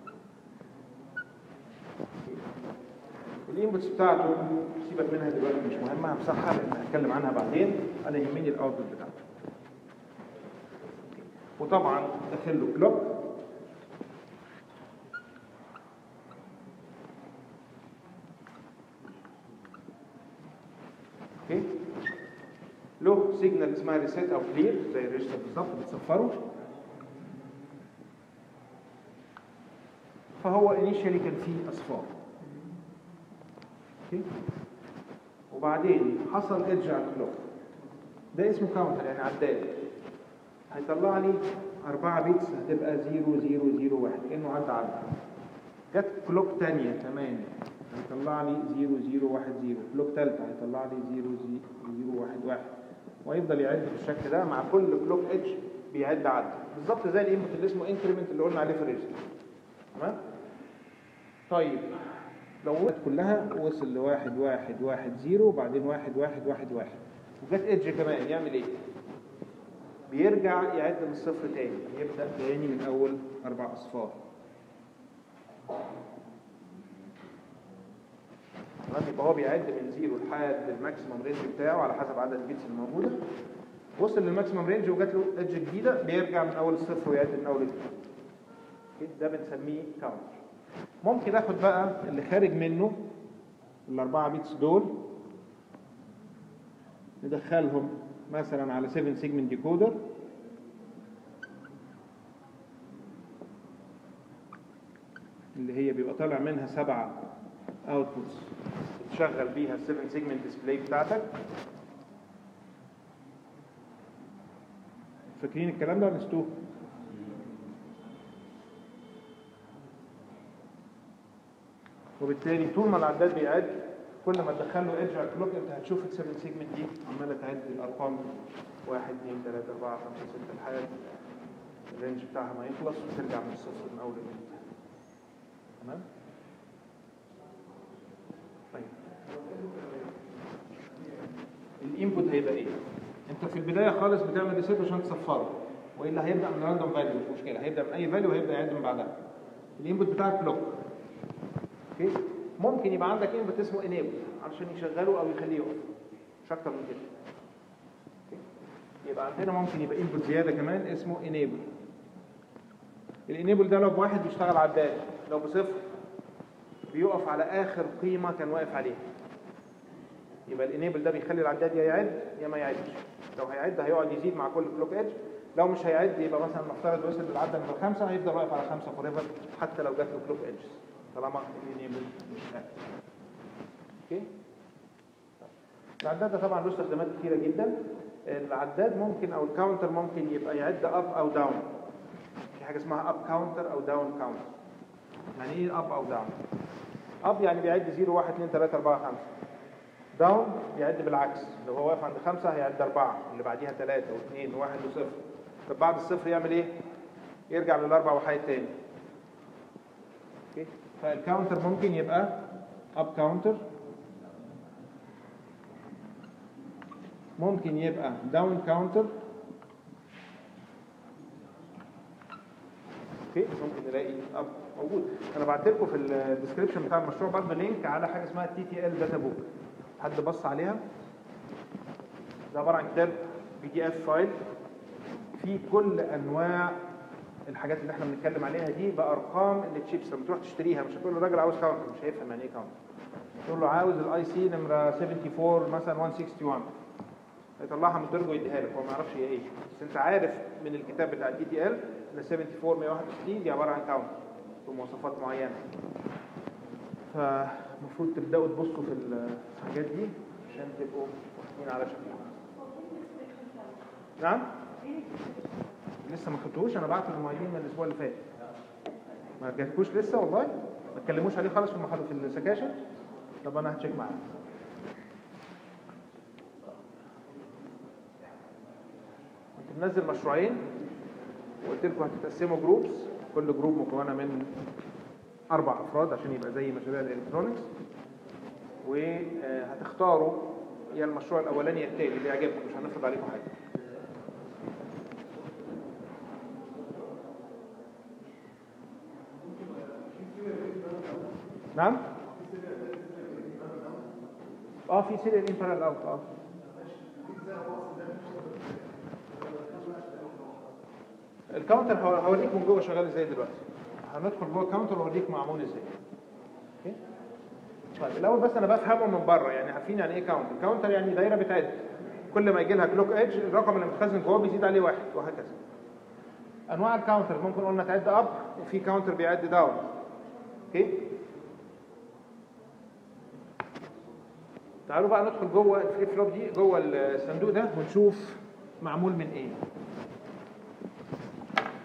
الانبوتس بتاعته سيبك منها دلوقتي مش مهمه همسحها لان هتكلم عنها بعدين انا يهمني الاوتبوت بتاعته وطبعا داخل له كلوك اوكي له سيجنال اسمها ريسيت او كلير زي الريجستر بالظبط بتصفره فهو انيشالي كان فيه اصفار اوكي وبعدين حصل ايدج على الكلوك ده اسمه كاونتر يعني عداد هيطلع لي 4 بيتس هتبقى 0001 كانه عدى عدى جت كلوك تانية كمان هيطلع لي 0010 كلوك تالتة هيطلع لي 00011 ويفضل يعد بالشكل ده مع كل كلوك ايدج بيعد عد بالظبط زي الانبوت اللي اسمه انكريمنت اللي قلنا عليه في الريجستر تمام طيب لو وقت كلها وصل لواحد واحد واحد زيرو وبعدين واحد واحد واحد واحد وجت ايدج كمان يعمل ايه؟ بيرجع يعد من الصفر تاني يبدأ تاني من أول أربع أصفار تمام يبقى هو بيعد من زيرو لحد الماكسيمم رينج بتاعه على حسب عدد البيتس الموجودة وصل للماكسيمم رينج وجات له ايدج جديدة بيرجع من أول الصفر ويعد من أول الجديد ده بنسميه كاونتر ممكن اخد بقى اللي خارج منه الأربعة بيتس دول ندخلهم مثلا على 7 سيجمنت ديكودر اللي هي بيبقى طالع منها سبعة اوتبوتس تشغل بيها ال 7 سيجمنت ديسبلاي بتاعتك فاكرين الكلام ده ولا نسيتوه؟ وبالتالي طول ما العداد بيعد كل ما تدخل له ايدج على الكلوك انت هتشوف ال 7 سيجمنت دي عماله تعد الارقام 1 2 3 4 5 6 لحد الرينج بتاعها ما يخلص وترجع من الصفر من اول وجديد تمام طيب الانبوت هيبقى ايه انت في البدايه خالص بتعمل ريسيت عشان تصفره والا هيبدا من راندوم فاليو مش مشكله هيبدا من اي فاليو وهيبدا يعد من بعدها الانبوت بتاعك كلوك اوكي ممكن يبقى عندك انبوت اسمه انيبل علشان يشغله او يخليه يقف مش اكتر من كده أوكي؟ يبقى عندنا ممكن يبقى انبوت زياده كمان اسمه انيبل الانيبل ده لو بواحد بيشتغل عداد لو بصفر بيقف على اخر قيمه كان واقف عليها يبقى الانيبل ده بيخلي العداد يا يعد يا ما يعدش لو هيعد هيقعد يزيد مع كل كلوك ايدج لو مش هيعد يبقى مثلا نفترض وصل للعدد من الخمسه هيفضل واقف على خمسه فور ايفر حتى لو جات له كلوك ايدجز طالما الانيبل مش قاعد اوكي العداد ده طبعا له استخدامات كثيره جدا العداد ممكن او الكاونتر ممكن يبقى يعد اب او داون في حاجه اسمها اب كاونتر او داون كاونتر يعني ايه اب او داون اب يعني بيعد 0 1 2 3 4 5 داون بيعد بالعكس لو هو واقف عند خمسة هيعد أربعة اللي بعديها ثلاثة واثنين وواحد وصفر طب بعد الصفر يعمل إيه؟ يرجع للأربع وحيد تاني اوكي فالكاونتر ممكن يبقى اب كاونتر ممكن يبقى داون كاونتر اوكي ممكن نلاقي اب موجود انا بعت لكم في الديسكربشن بتاع المشروع برضه لينك على حاجه اسمها تي تي ال داتا بوك حد بص عليها ده عباره عن كتاب بي دي اف فايل فيه كل انواع الحاجات اللي احنا بنتكلم عليها دي بارقام التشيبس لما تروح تشتريها مش هتقول له الراجل عاوز كاونتر مش هيفهم يعني ايه كاونتر تقول له عاوز الاي سي نمره 74 مثلا 161 هيطلعها من الدرج ويديها لك هو ما يعرفش هي ايه بس انت عارف من الكتاب بتاع الدي تي ال ان 74 161 دي عباره عن كاونتر بمواصفات معينه فالمفروض تبداوا تبصوا في الحاجات دي عشان تبقوا واخدين على شكلها نعم لسه ما خدتوش انا بعت للمعيدين من الاسبوع اللي فات ما جاتكوش لسه والله ما اتكلموش عليه خالص في المحاضره في السكاشن طب انا هتشيك معاك كنت منزل مشروعين وقلت لكم هتتقسموا جروبس كل جروب مكونه من اربع افراد عشان يبقى زي مشاريع الالكترونكس وهتختاروا يا المشروع الاولاني يا التاني اللي يعجبكم مش هنفرض عليكم حاجه نعم اه في سيريال ان بارallel اوت اه الكاونتر هوريك من جوه شغال ازاي دلوقتي هندخل جوه الكاونتر واوريك معمول ازاي اوكي طيب الاول بس انا بفهمه من بره يعني عارفين يعني ايه كاونتر كاونتر يعني دايره بتعد كل ما يجي لها كلوك ايدج الرقم اللي متخزن جوه بيزيد عليه واحد وهكذا انواع الكاونتر ممكن قلنا تعد اب وفي كاونتر بيعد داون اوكي تعالوا بقى ندخل جوه الفليب فلوب دي جوه الصندوق ده ونشوف معمول من ايه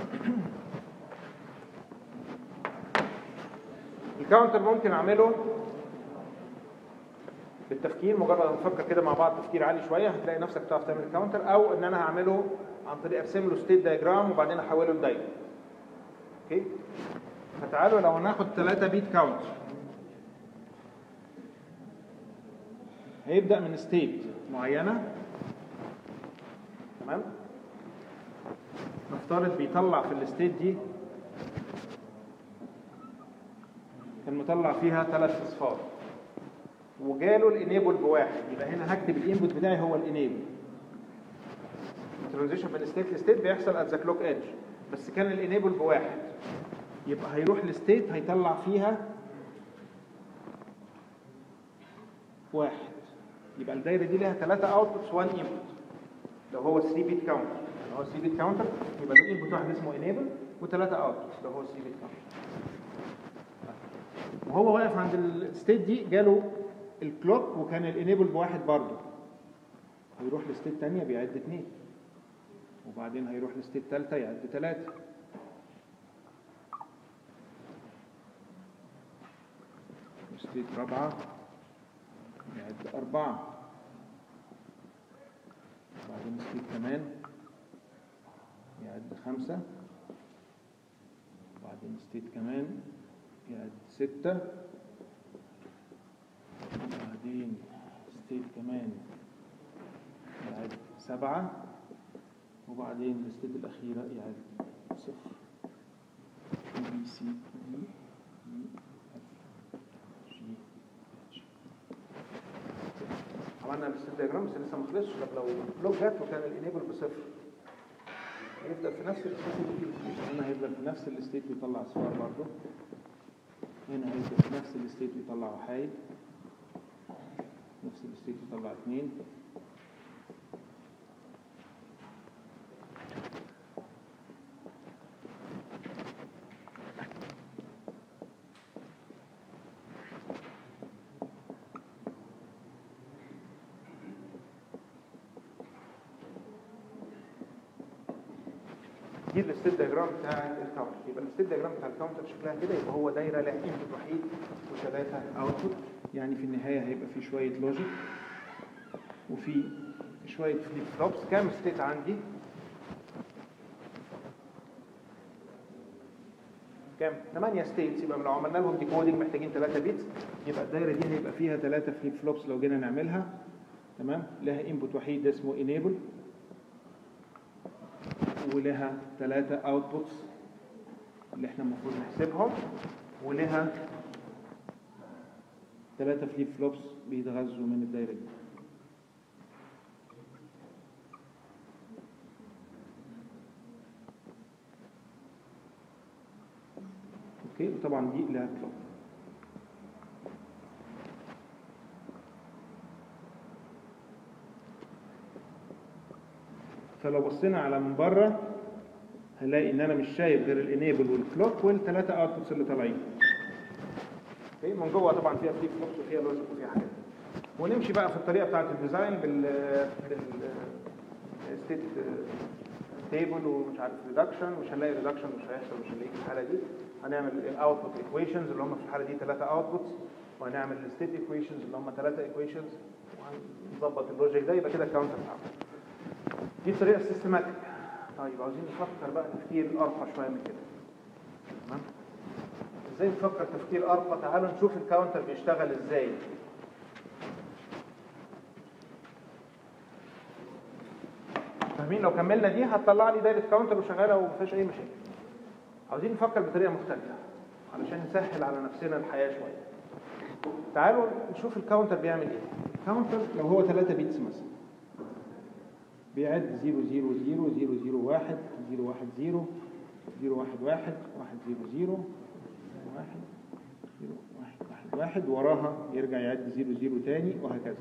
الكاونتر ممكن اعمله بالتفكير مجرد ما نفكر كده مع بعض تفكير عالي شويه هتلاقي نفسك بتعرف تعمل الكاونتر او ان انا هعمله عن طريق ارسم له ستيت دايجرام وبعدين احوله لدايره اوكي فتعالوا لو ناخد 3 بيت كاونتر هيبدا من ستيت معينه تمام نفترض بيطلع في الستيت دي كان مطلع فيها ثلاث اصفار وجاله الانيبل بواحد يبقى هنا هكتب الانبوت بتاعي هو الانيبل الترانزيشن من ستيت لستيت بيحصل ات ذا كلوك ايدج بس كان الانيبل بواحد يبقى هيروح لستيت هيطلع فيها واحد يبقى الدايره دي ليها ثلاثه اوتبوتس 1 انبوت لو هو 3 بيت كاونتر لو هو 3 بيت كاونتر يبقى له انبوت واحد اسمه انيبل وثلاثه اوتبوتس لو هو 3 بيت كاونتر وهو واقف عند الستيت دي جاله الكلوك وكان الانيبل بواحد برضه هيروح لستيت تانية بيعد اتنين وبعدين هيروح لستيت تالتة يعد تلاتة ستيت رابعة يعد أربعة وبعدين ستيت كمان يعد خمسة وبعدين ستيت كمان يعد ستة وبعدين ستيت كمان يعد سبعة وبعدين الستيت الأخيرة يعد صفر بي سي دي دي اف جي اتش عملنا الستيت دياجرام بس لسه ما خلصش طب لو لو جت وكان الانيبل بصفر هيفضل في نفس الستيت هنا هيفضل في نفس الستيت ويطلع صفار برضه هنا هيبقى في نفس الستيت يطلع وحايد نفس الستيت يطلع اثنين دي الستيت دياجرام بتاع الكاونتر يبقى الستيت دياجرام بتاع الكاونتر شكلها كده يبقى هو دايره لها انبوت وحيد وثلاثه اوتبوت يعني في النهايه هيبقى في شويه لوجيك وفي شويه فليب فلوبس كام ستيت عندي كام 8 ستيتس يبقى لو عملنا لهم ديكودنج محتاجين 3 بيتس يبقى الدايره دي هيبقى فيها 3 فليب فلوبس لو جينا نعملها تمام لها انبوت وحيد اسمه انيبل ولها ثلاثة اوتبوتس اللي احنا المفروض نحسبهم ولها ثلاثة فليب فلوبس بيتغذوا من الدايرة دي اوكي وطبعا دي لها كلوك فلو بصينا على من بره هنلاقي ان انا مش شايف غير الانيبل والكلوك والثلاثه اوتبوتس اللي طالعين اوكي من جوه طبعا فيها فليب فلوبس وفيها لوجيك وفيها حاجات ونمشي بقى في الطريقه بتاعه الديزاين بال بال ستيت تيبل ومش عارف ريدكشن مش هنلاقي ريدكشن مش هيحصل مش هنلاقي في الحاله دي هنعمل الاوتبوت ايكويشنز اللي هم في الحاله دي ثلاثه اوتبوتس وهنعمل الستيت ايكويشنز اللي هم ثلاثه ايكويشنز وهنظبط اللوجيك ده يبقى كده الكاونتر بتاعنا دي طريقه سيستماتيك طيب عاوزين نفكر بقى تفكير ارقى شويه من كده تمام ازاي نفكر تفكير ارقى تعالوا نشوف الكاونتر بيشتغل ازاي فاهمين لو كملنا دي هتطلع لي دايره كاونتر وشغاله وما فيهاش اي مشاكل عاوزين نفكر بطريقه مختلفه علشان نسهل على نفسنا الحياه شويه تعالوا نشوف الكاونتر بيعمل ايه الكاونتر لو هو 3 بيتس مثلا بيعد 0 0 0 0 0 1 0 1 0 0 1 1 1 0 0 1 0 1 1 1 وراها يرجع يعد 0 0 تاني وهكذا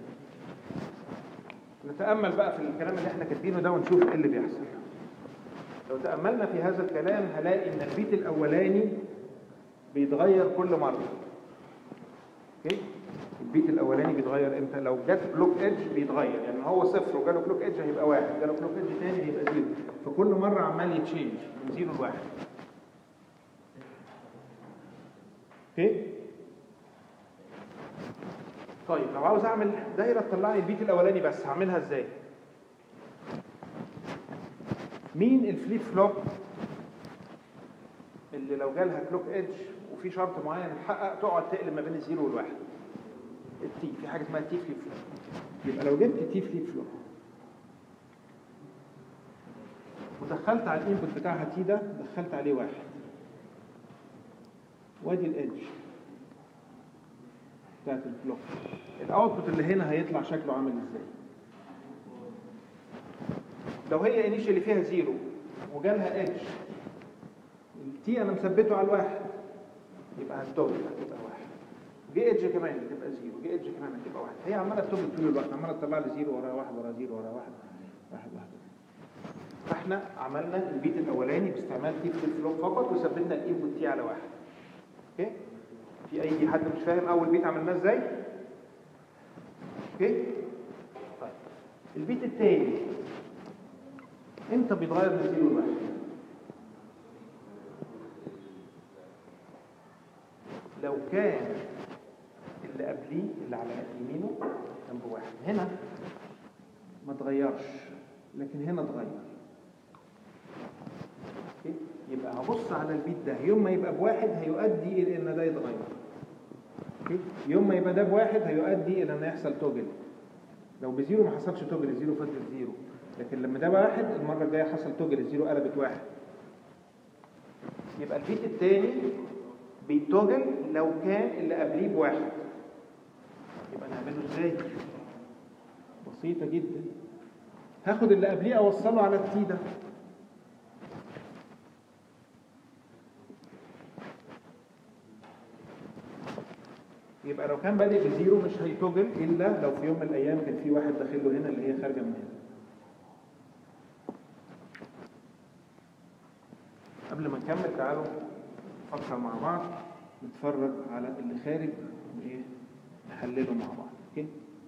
نتأمل بقى في الكلام اللي احنا كاتبينه ده ونشوف ايه اللي بيحصل لو تأملنا في هذا الكلام هلاقي ان البيت الاولاني بيتغير كل مرة اوكي البيت الاولاني بيتغير امتى لو جت كلوك ايدج بيتغير يعني هو صفر وجاله كلوك ايدج هيبقى واحد جاله كلوك ايدج تاني هيبقى زيرو فكل مره عمال يتشينج من زيرو لواحد اوكي طيب لو عاوز اعمل دايره تطلع لي البيت الاولاني بس هعملها ازاي مين الفليب فلوب اللي لو جالها كلوك ايدج وفي شرط معين اتحقق تقعد تقلب ما بين الزيرو والواحد التي في حاجه اسمها تي فليب فلوب يبقى لو جبت تي فليب فلوب ودخلت على الانبوت بتاعها تي ده دخلت عليه واحد وادي الادج بتاعت الكلوك الاوتبوت اللي هنا هيطلع شكله عامل ازاي لو هي انيشالي فيها زيرو وجالها ادج التي انا مثبته على الواحد يبقى هتدور هتبقى واحد جي ادج كمان هتبقى زيرو جي ادج كمان هتبقى واحد هي عماله تدور طول الوقت عماله تطلع لي زيرو ورا واحد ورا زيرو ورا واحد واحد واحد فاحنا عملنا البيت الاولاني باستعمال تي فليب فلوب فقط وثبتنا الانبوت تي على واحد اوكي في اي حد مش فاهم اول بيت عملناه ازاي اوكي طيب البيت الثاني امتى بيتغير من زيرو لواحد لو كان اللي قبليه اللي على يمينه جنب واحد هنا ما اتغيرش لكن هنا اتغير اوكي يبقى هبص على البيت ده يوم ما يبقى بواحد هيؤدي الى ان ده يتغير اوكي يوم ما يبقى ده بواحد هيؤدي الى ان يحصل توجل لو بزيرو ما حصلش توجل الزيرو فضل زيرو لكن لما ده واحد المره الجايه حصل توجل الزيرو قلبت واحد يبقى البيت الثاني بيتوجل لو كان اللي قبليه بواحد يبقى نعمله ازاي بسيطه جدا هاخد اللي قبليه اوصله على التي ده يبقى لو كان بادئ بزيرو مش هيتوجل الا لو في يوم من الايام كان في واحد داخل له هنا اللي هي خارجه من هنا قبل ما نكمل تعالوا نفكر مع بعض نتفرج على اللي خارج وايه نحلله مع بعض اوكي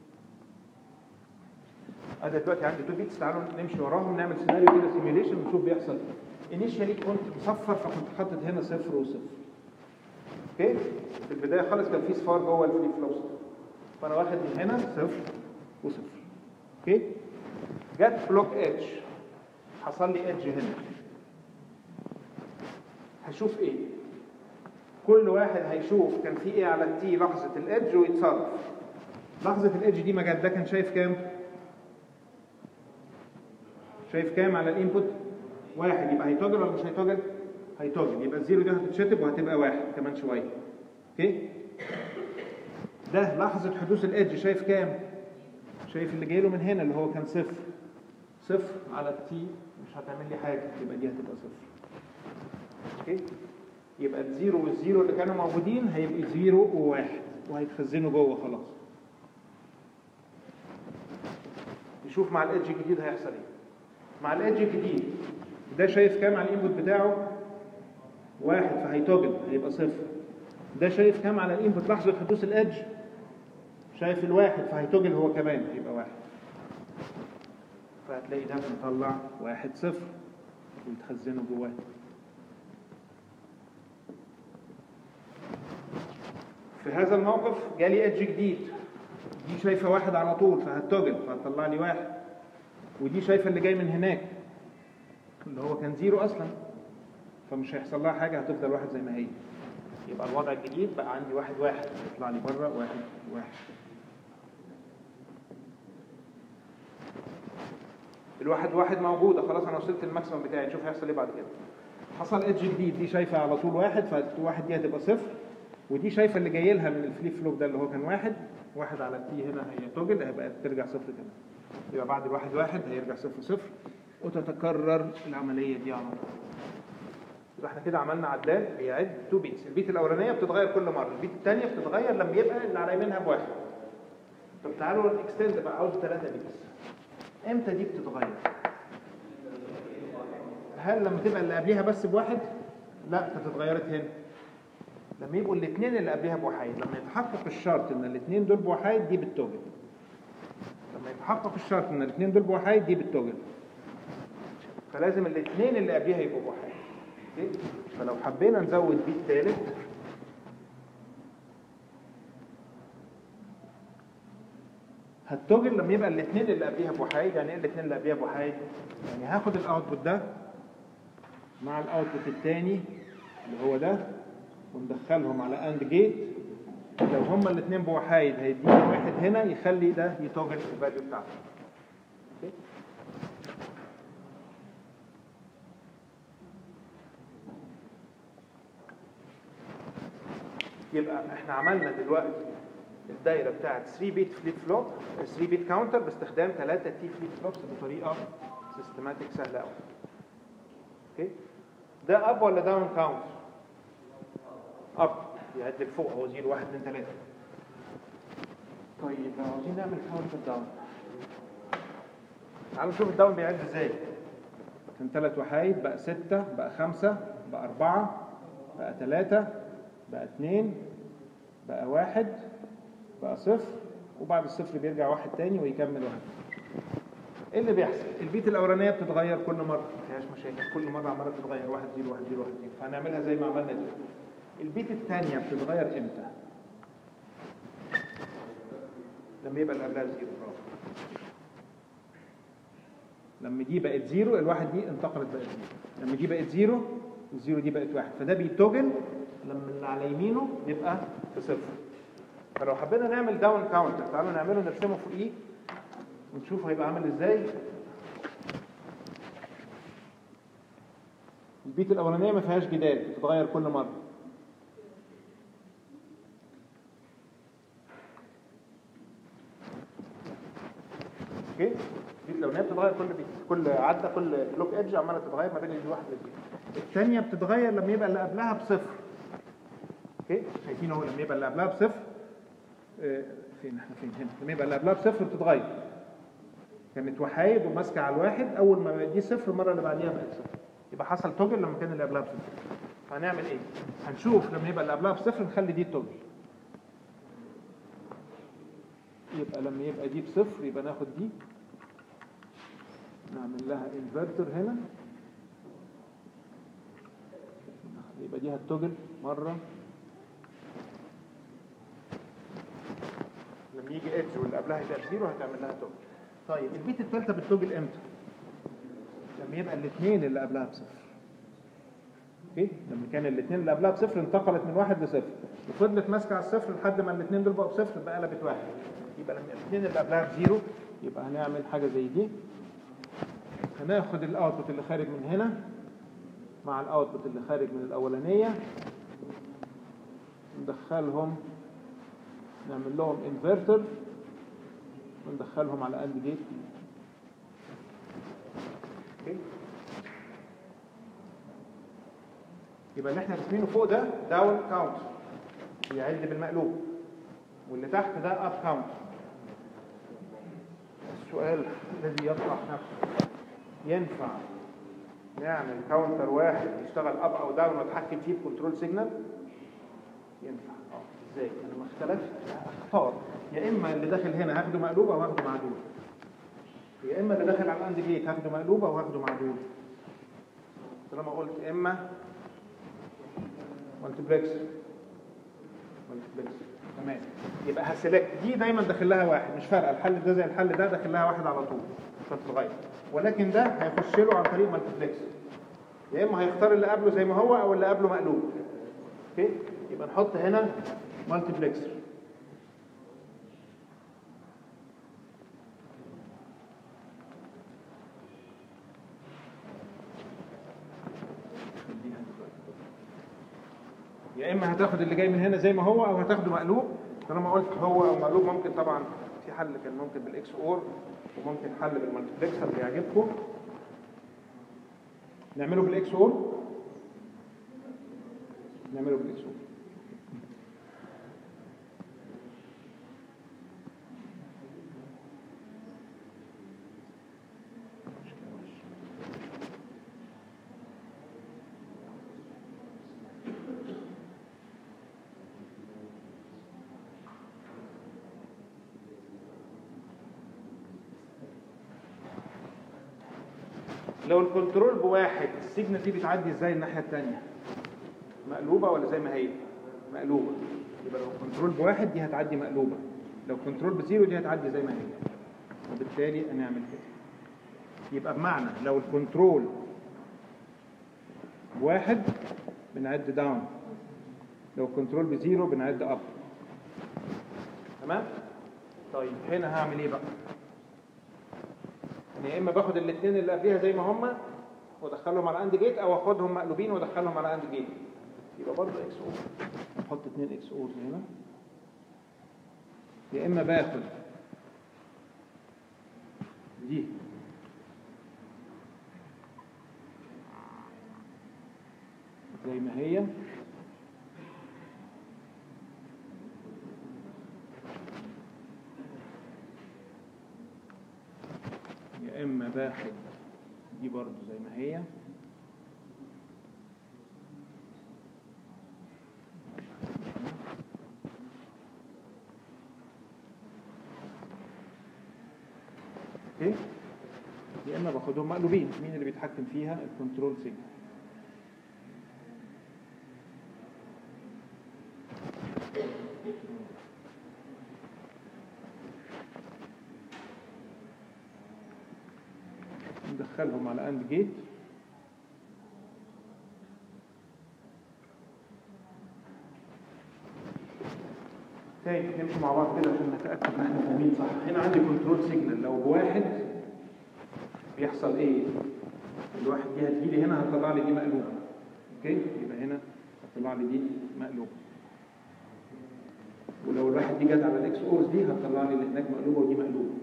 انا دلوقتي عندي تو بيتس تعالوا نمشي وراهم نعمل سيناريو كده سيميوليشن ونشوف بيحصل ايه انيشالي كنت مصفر فكنت حاطط هنا صفر وصفر اوكي في البدايه خالص كان في صفار جوه الفليب فلوب فانا واخد من هنا صفر وصفر اوكي جت بلوك ايدج حصل لي ايدج هنا هشوف ايه كل واحد هيشوف كان في ايه على التي لحظه الايدج ويتصرف لحظه الايدج دي ما جت ده كان شايف كام شايف كام على الانبوت واحد يبقى هيتوجل ولا مش هيتوجل هيتوجل يبقى الزيرو دي هتتشطب وهتبقى واحد كمان شويه اوكي ده لحظه حدوث الايدج شايف كام شايف اللي جاي له من هنا اللي هو كان صفر صفر على التي مش هتعمل لي حاجه يبقى دي هتبقى صفر اوكي يبقى الزيرو والزيرو اللي كانوا موجودين هيبقى زيرو وواحد وهيتخزنوا جوه خلاص نشوف مع الادج الجديد هيحصل ايه مع الادج الجديد ده شايف كام على الانبوت بتاعه واحد فهيتوجل هيبقى صفر ده شايف كام على الانبوت لحظه حدوث الادج شايف الواحد فهيتوجل هو كمان هيبقى واحد فهتلاقي ده مطلع واحد صفر ويتخزنوا جواه في هذا الموقف جالي ادج جديد دي شايفه واحد على طول فهتوجل فهتطلع لي واحد ودي شايفه اللي جاي من هناك اللي هو كان زيرو اصلا فمش هيحصل لها حاجه هتفضل واحد زي ما هي يبقى الوضع الجديد بقى عندي واحد واحد يطلع لي بره واحد واحد الواحد واحد موجوده خلاص انا وصلت الماكسيمم بتاعي نشوف هيحصل ايه بعد كده حصل ايدج جديد دي شايفه على طول واحد فواحد دي هتبقى صفر ودي شايفه اللي جاي لها من الفليب فلوب ده اللي هو كان واحد واحد على التي هنا هي توجل هيبقى ترجع صفر كمان يبقى بعد الواحد واحد هيرجع صفر صفر وتتكرر العمليه دي على طول يبقى احنا كده عملنا عداد بيعد تو بيتس البيت الاولانيه بتتغير كل مره البيت الثانيه بتتغير لما يبقى اللي على يمينها بواحد طب تعالوا الاكستند بقى عاوز 3 بيتس امتى دي بتتغير هل لما تبقى اللي قبليها بس بواحد لا كانت اتغيرت هنا لما يبقوا الاثنين اللي قبلها بوحايد لما يتحقق الشرط ان الاثنين دول بوحايد دي بالتوجل لما يتحقق الشرط ان الاثنين دول بوحايد دي بالتوجل فلازم الاثنين اللي قبلها يبقوا بوحايد اوكي فلو حبينا نزود بيت ثالث هتوجل لما يبقى الاثنين اللي قبليها بوحايد يعني ايه الاثنين اللي قبليها بوحايد يعني هاخد الاوتبوت ده مع الاوتبوت الثاني اللي هو ده وندخلهم على اند جيت لو هما الاثنين بوحايد هيديني واحد هنا يخلي ده يتوجل الفاليو بتاعته اوكي يبقى احنا عملنا دلوقتي الدايره بتاعت 3 بيت فليب فلوب 3 بيت كاونتر باستخدام 3 تي فليب فلوبس بطريقه سيستماتيك سهله قوي اوكي ده اب ولا داون كاونت اب يعد لفوق هو 0 1 2 3 طيب لو عاوزين نعمل كاونت داون تعالوا نشوف الداون بيعد ازاي كان ثلاث وحايد بقى ستة بقى خمسة بقى أربعة بقى ثلاثة بقى اثنين بقى واحد بقى صفر وبعد الصفر بيرجع واحد تاني ويكمل واحد ايه اللي بيحصل البيت الاولانيه بتتغير كل مره ما فيهاش مشاكل كل مره عماله تتغير واحد زيرو واحد زيرو واحد زيرو فهنعملها زي ما عملنا دي البيت الثانيه بتتغير امتى لما يبقى اللي قبلها زيرو برافو لما دي بقت زيرو الواحد دي انتقلت بقت زيرو لما دي بقت زيرو الزيرو دي بقت واحد فده بيتوجل لما اللي على يمينه يبقى في صفر فلو حبينا نعمل داون كاونتر تعالوا نعمله نرسمه فوقيه ونشوف هيبقى عامل ازاي البيت الاولانيه ما فيهاش جدال بتتغير كل مره اوكي البيت الاولانيه بتتغير كل بيت كل عدى كل كلوك ايدج عماله تتغير ما بين البيت واحد والبيت الثانيه بتتغير لما يبقى اللي قبلها بصفر اوكي شايفين اهو لما يبقى اللي قبلها بصفر آه، فين احنا فين هنا لما يبقى اللي قبلها بصفر بتتغير كانت وحايد وماسكه على الواحد اول ما بقت دي صفر المره اللي بعديها بقت صفر يبقى حصل توجل لما كان اللي قبلها بصفر فهنعمل ايه هنشوف لما يبقى اللي قبلها بصفر نخلي دي توجل يبقى لما يبقى دي بصفر يبقى ناخد دي نعمل لها انفرتر هنا يبقى دي هتوجل مره لما يجي ايدج واللي قبلها يبقى بزيرو هتعمل لها توجل طيب البيت الثالثه بتوجل امتى لما يبقى الاثنين اللي قبلها بصفر اوكي لما كان الاثنين اللي قبلها بصفر انتقلت من واحد لصفر وفضلت ماسكه على الصفر لحد ما الاثنين دول بقوا بصفر بقى قلبت واحد يبقى لما الاثنين اللي قبلها بزيرو يبقى هنعمل حاجه زي دي هناخد الاوتبوت اللي خارج من هنا مع الاوتبوت اللي خارج من الاولانيه ندخلهم نعمل لهم انفرتر وندخلهم على اند جيت يبقى اللي احنا راسمينه فوق ده داون كاونت بيعد بالمقلوب واللي تحت ده اب كاونت السؤال الذي يطرح نفسه ينفع نعمل كاونتر واحد يشتغل اب او داون واتحكم فيه بكنترول سيجنال ينفع اه ازاي انا ما اختلفش اختار يا اما اللي داخل هنا هاخده مقلوب او هاخده معدول يا اما اللي داخل على الاند جيت هاخده مقلوب او هاخده معدول طالما قلت اما مالتبلكس مالتبلكس تمام يبقى هسلكت دي دايما داخل لها واحد مش فارقه الحل ده زي الحل ده داخل لها واحد على طول مش هتتغير ولكن ده هيخش له عن طريق مالتبلكس يا اما هيختار اللي قبله زي ما هو او اللي قبله مقلوب اوكي يبقى نحط هنا مالتبلكسر يا اما هتاخد اللي جاي من هنا زي ما هو او هتاخده مقلوب طالما قلت هو او مقلوب ممكن طبعا في حل كان ممكن بالاكس اور وممكن حل بالمالتبلكسر اللي يعجبكم نعمله بالاكس اور نعمله بالاكس اور لو الكنترول بواحد السيجنال دي بتعدي ازاي الناحيه الثانيه مقلوبه ولا زي ما هي مقلوبه يبقى لو كنترول بواحد دي هتعدي مقلوبه لو كنترول بزيرو دي هتعدي زي ما هي وبالتالي هنعمل كده يبقى بمعنى لو الكنترول بواحد بنعد داون لو الكنترول بزيرو بنعد اب تمام طيب هنا هعمل ايه بقى يعني يا اما باخد الاثنين اللي قبليها زي ما هم وادخلهم على اند جيت او اخدهم مقلوبين وادخلهم على اند جيت يبقى برضه اكس اور نحط اثنين اكس اورز هنا يا اما باخد دي زي ما هي يا اما باخد دي برضو زي ما هي اوكي يا اما باخدهم مقلوبين مين اللي بيتحكم فيها الكنترول سيجنال ندخلهم على اند جيت تاني نمشي مع بعض كده عشان نتاكد ان احنا فاهمين صح هنا عندي كنترول سيجنال لو بواحد بيحصل ايه الواحد دي هتجيلي هنا هتطلع لي دي مقلوبه اوكي يبقى هنا هتطلع لي دي مقلوبه ولو الواحد دي جت على الاكس اورز دي هتطلع لي اللي هناك مقلوبه ودي مقلوبه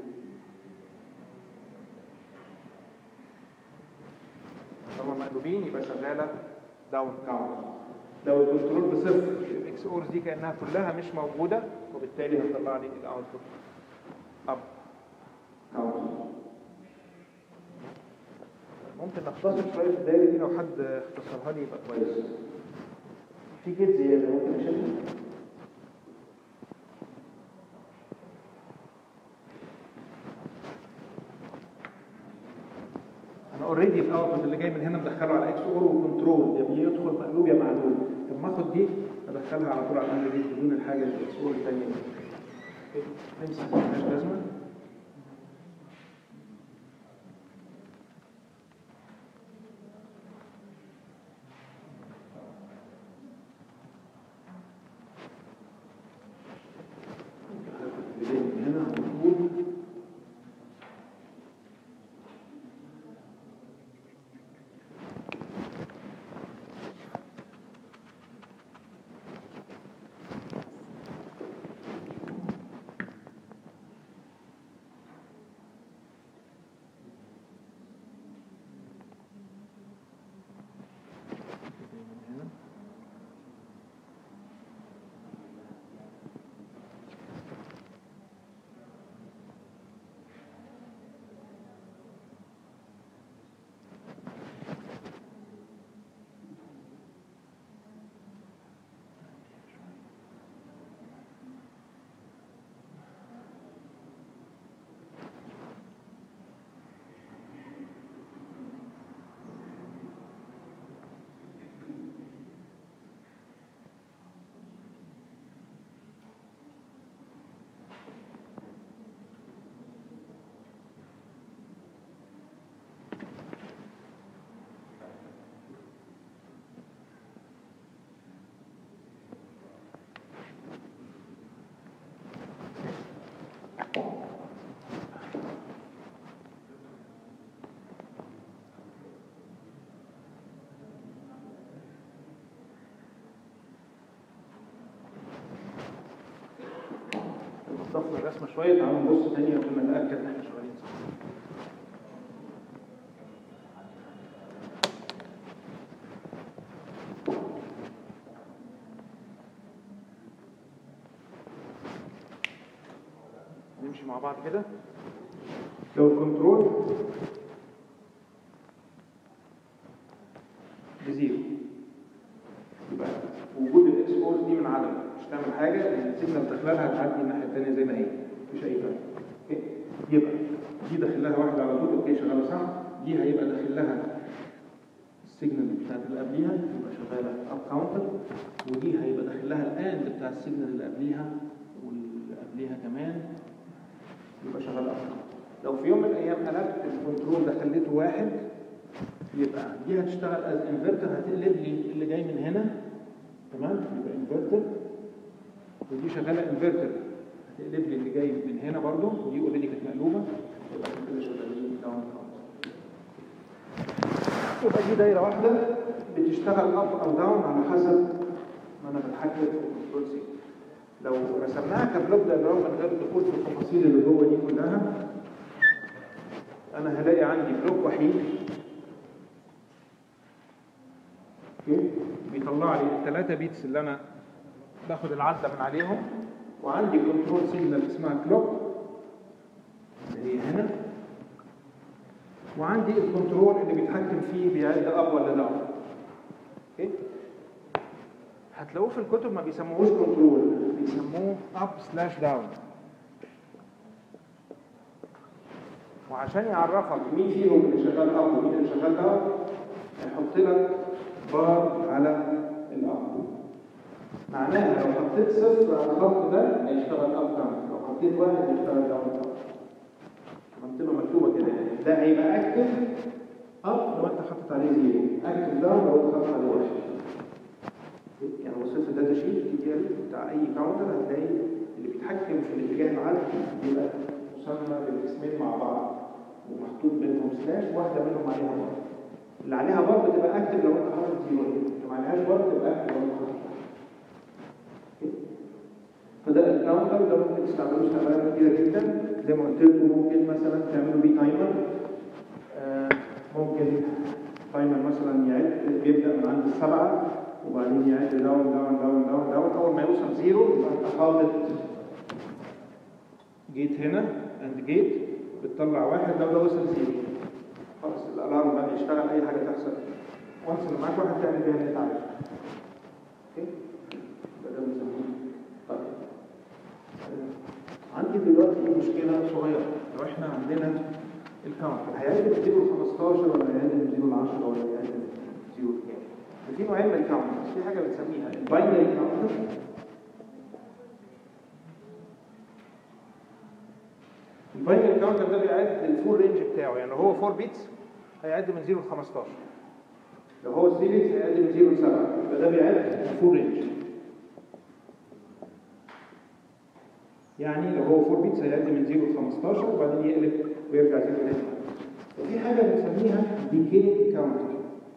طبعا مقلوبين يبقى شغاله داون كاونت لو الكنترول بصفر الاكس اورز دي كانها كلها مش موجوده وبالتالي هتطلع لي الاوتبوت اب كاونت ممكن نختصر شويه في الدايره دي لو حد اختصرها لي يبقى كويس في جيت زياده ممكن اشيلها انا اوريدي الاوتبوت اللي جاي من هنا مدخله على اكس اور وكنترول يا بيدخل مقلوب يا معلوب طب ما اخد دي ادخلها على طول على الاند دي بدون الحاجه الاكس اور الثانيه دي نمسح ملهاش لازمه هنا المفروض هنا نصفنا الرسمه شويه تعالوا نبص تاني عشان نتاكد ان احنا شغالين صح نمشي مع بعض كده لو الكنترول بزيرو يبقى وجود الاكس اورز دي من عدم مش تعمل حاجه لان السيجنال داخلها هتعدي الناحيه الثانيه زي ما هي مفيش اي فرق اوكي يبقى دي داخل لها واحده على طول اوكي شغاله صح دي هيبقى داخل لها السيجنال بتاعت اللي قبليها يبقى شغاله اب كاونتر ودي هيبقى داخل لها الاند بتاع السيجنال اللي قبليها واللي قبليها كمان يبقى شغال اب كاونتر لو في يوم من الايام قلبت الكنترول ده خليته واحد يبقى دي هتشتغل از انفرتر هتقلب لي اللي جاي من هنا تمام يبقى انفرتر ودي شغاله انفرتر هتقلب لي اللي جاي من هنا برضو ودي اوريدي كانت مقلوبه يبقى احنا كده شغالين داون كاونتر يبقى دي دايره واحده بتشتغل اب او داون على حسب ما انا بتحكم في الكنترول سيجنال لو رسمناها كبلوك دايجرام من غير الدخول في التفاصيل اللي جوه دي كلها انا هلاقي عندي بلوك وحيد اوكي بيطلع لي الثلاثه بيتس اللي انا باخد العدة من عليهم وعندي كنترول سيجنال اسمها كلوك اللي هي هنا وعندي الكنترول اللي بيتحكم فيه بيعد اب ولا داون اوكي هتلاقوه في الكتب ما بيسموهوش كنترول بيسموه اب سلاش داون وعشان يعرفك مين فيهم اللي شغال اب ومين اللي شغال داون هيحط لك بار على الاب معناها لو حطيت صفر على الخط ده هيشتغل اب داون لو حطيت واحد هيشتغل داون داون منطقه مكتوبه كده يعني ده هيبقى اكتف اب لو انت حاطط عليه زيرو اكتف داون لو انت حاطط عليه واحد يعني بصيت في الداتا شيت كتير بتاع اي كاونتر هتلاقي اللي بيتحكم في الاتجاه العدد بيبقى مسمى بالاسمين مع بعض ومحطوط بينهم سلاش واحده منهم عليها بار اللي عليها بار بتبقى اكتف لو انت حاطط زيرو اللي ما عليهاش بار بتبقى اكتف لو انت حاطط فده الكاونتر ده ممكن تستعملوه استعمالات كتيره جدا زي ما قلت لكم ممكن مثلا تعملوا بيه تايمر آه ممكن تايمر مثلا يعد بيبدا من عند السبعه وبعدين يعد داون داون داون داون داون اول ما يوصل زيرو يبقى انت حاطط جيت هنا اند جيت بتطلع واحد لو ده وصل زيرو خلاص الالارم بقى يشتغل اي حاجه تحصل وانس اللي معاك واحد تعمل بيها اللي انت عايزه اوكي يبقى ده بنسميه طيب عندي دلوقتي مشكله صغيره لو احنا عندنا الكاونتر هيعد من 0 ل 15 ولا هيعد من 0 ل 10 ولا هيعد من 0 ل كام؟ في نوعين من الكاونترز في حاجه بنسميها الباينري كاونتر الباينري كاونتر ده بيعد الفول رينج بتاعه يعني لو هو 4 بيتس هيعد من 0 ل 15 لو هو 3 بيتس هيعد من 0 ل 7 يبقى ده بيعد الفول رينج يعني لو هو 4 بيتس هيعد من 0 ل 15 وبعدين يقلب ويرجع 0 تاني وفي حاجه بنسميها ديكي كاونتر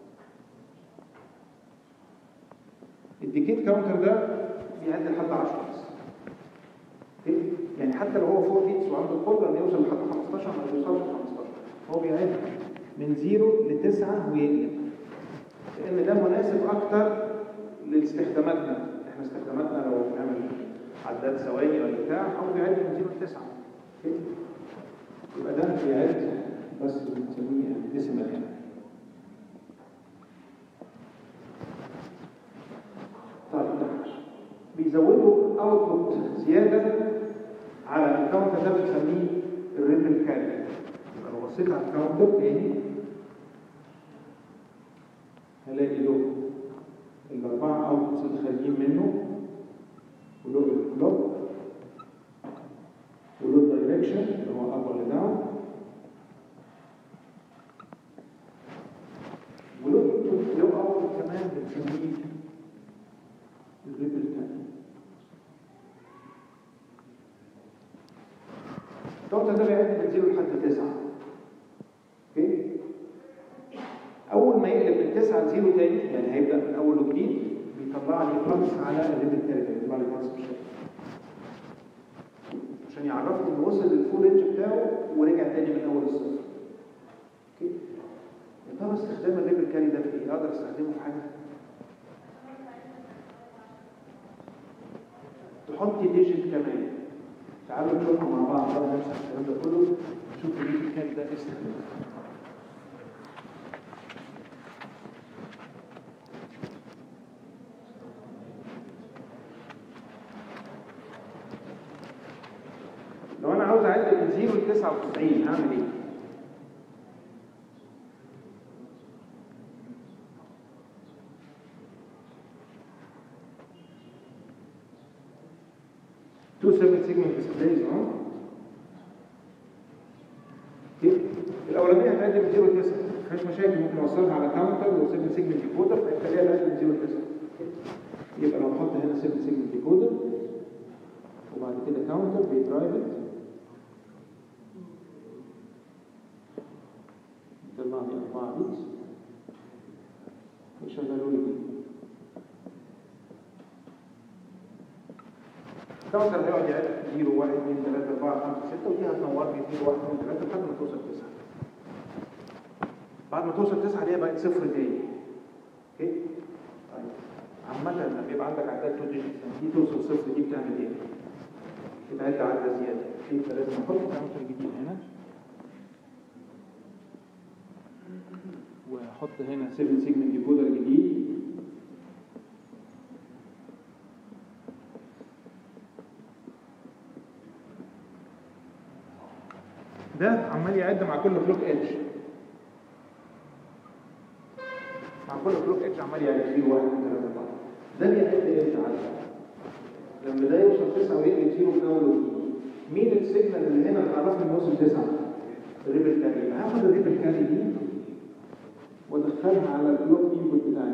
الديكيت كاونتر ده بيعد لحد 10 بس اوكي يعني حتى لو هو 4 بيتس وعنده القدره انه يوصل لحد 15 ما بيوصلش ل 15 هو بيعد من 0 ل 9 ويقلب لان ده مناسب اكتر لاستخداماتنا احنا استخداماتنا لو بنعمل عداد ثواني ولا بتاع هو بيعد من 0 ل 9 اوكي يبقى ده بيعد بس بنسميه ديسيمال يعني طيب بيزودوا اوتبوت زياده على الكاونتر ده بنسميه الريتل كاري يبقى لو بصيت على الكاونتر تاني هلاقي له الاربعه اوتبوتس الخارجين منه وله الكلوك وله الدايركشن اللي هو اب ولا داون وله له اوتبوت كمان بنسميه الريبل كان الكاونتر ده بيعد من 0 لحد 9 اوكي اول ما يقلب من 9 ل 0 تاني يعني هيبدا من اول وجديد بيطلع لي بلس على الريبل كان بيطلع لي بلس بالشكل عشان يعرفني انه وصل للفول رينج بتاعه ورجع تاني من اول الصفر اوكي يا ترى استخدام الريبل كاري ده في ايه؟ اقدر استخدمه في حاجه؟ تحطي ديجيت كمان تعالوا نشوفها مع بعض بقى نمسح الكلام ده كله نشوف الريبل كاري ده استخدام لو انا عاوز اعد من 0 ل 99 هعمل ايه؟ تو 7 سيجمنت ديسبلايز اهو اوكي الاولانيه هتقدم 0 9 مفيش مشاكل ممكن اوصلها على كاونتر و7 سيجمنت ديكودر فيخليها تقدم 0 9 يبقى لو احط هنا 7 سيجمنت ديكودر وبعد كده كاونتر بيبرايفت يطلع لي 4 بيتس ويشغلوا لي كده كاونتر هيقعد يعد 0 1 2 3 4 5 6 ودي هتنور لي 0 1 2 3 لحد ما توصل 9 بعد ما توصل 9 دي بقت صفر تاني اوكي طيب عامة لما بيبقى عندك عداد تو ديجيتس دي توصل صفر دي بتعمل ايه؟ بتعد عدة زيادة يبقى لازم احط كاونتر جديد هنا واحط هنا 7 سيجمنت ديكودر جديد ده عمال يعد مع كل كلوك ايدج مع كل كلوك ايدج عمال يعد 0 1 2 3 4 ده بيعد امتى عدد لما ده يوصل 9 ويقلب 0 من اول وجديد مين السيجنال اللي هنا تعرفني انه وصل 9 الريبل كاري هاخد الريبل كاري دي وادخلها على الكلوك انبوت بتاعي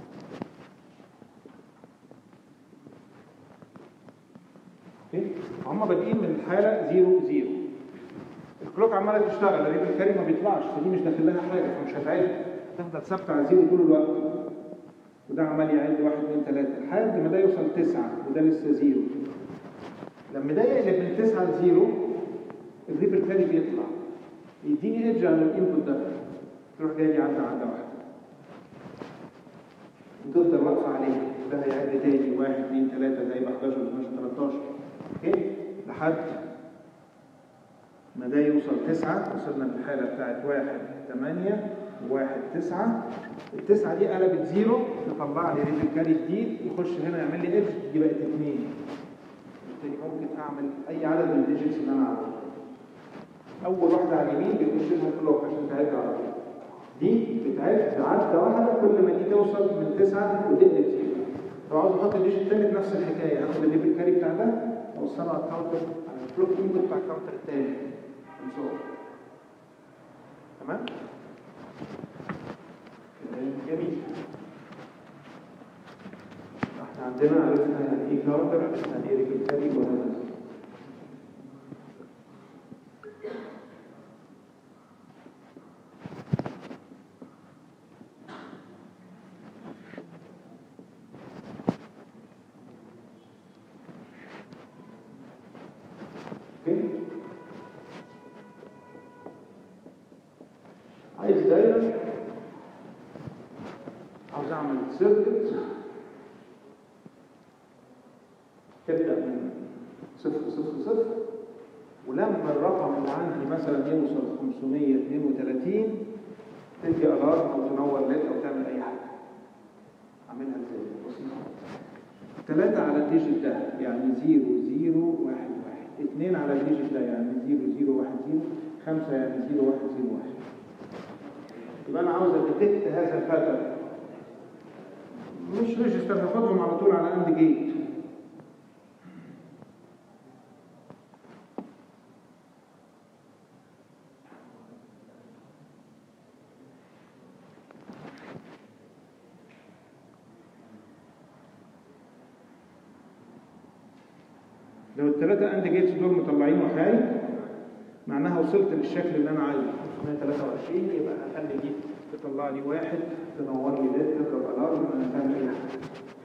اوكي هم بادئين من الحاله 0 0 الكلوك عماله تشتغل الريبل كاري ما بيطلعش فدي مش داخل لها حاجه فمش هتعد تفضل ثابته على 0 طول الوقت وده عمال يعد 1 2 3 لحد ما ده يوصل 9 وده لسه 0 لما ده يقلب من 9 ل 0 الريبل كاري بيطلع يديني ايدج على الانبوت ده تروح جاي لي عدى عدى واحده وتفضل واقفه عليه ده هيعد تاني 1 2 3 زي ما 11 12 13 اوكي لحد ما ده يوصل 9 وصلنا للحاله بتاعت 1 8 1 9 التسعه دي قلبت زيرو تطلع لي ريبل كاري جديد يخش هنا يعمل لي ايدج دي بقت 2 بالتالي ممكن اعمل اي عدد من الديجيتس اللي انا عاوزه اول واحده على اليمين بيخش لها كلوك عشان تعد على طول دي بتعد عدة واحدة كل ما دي توصل من تسعة وتقلب زيرو لو عاوز احط الديجيت التالت نفس الحكاية هاخد الليبل كاري بتاع ده اوصله على الكاونتر على الكلوك انبوت بتاع الكاونتر التاني تمام؟ جميل احنا عندنا عرفنا يعني ايه كاونتر عرفنا يعني ايه ريبل كاري وهكذا عايز دايره عاوز اعمل سيركت تبدا من صفر صفر صفر ولما الرقم اللي عندي مثلا يوصل 532 تدي الارم او تنور ليد او تعمل اي حاجه اعملها ازاي بسيطه ثلاثة على الديجيت ده يعني 0 0 1 1 اثنين على الديجيت ده يعني 0 0 1 0 خمسة يعني 0 1 0 1 يبقى انا عاوز اديتكت هذا الباترن مش ريجستر هاخدهم على طول على اند جيت لو الثلاثة اند جيتس دول مطلعين وحايد معناها وصلت للشكل اللي انا عايزه 523 يبقى هخلي دي تطلع لي واحد تنور لي ده تضرب الارم انا تعمل اي حاجه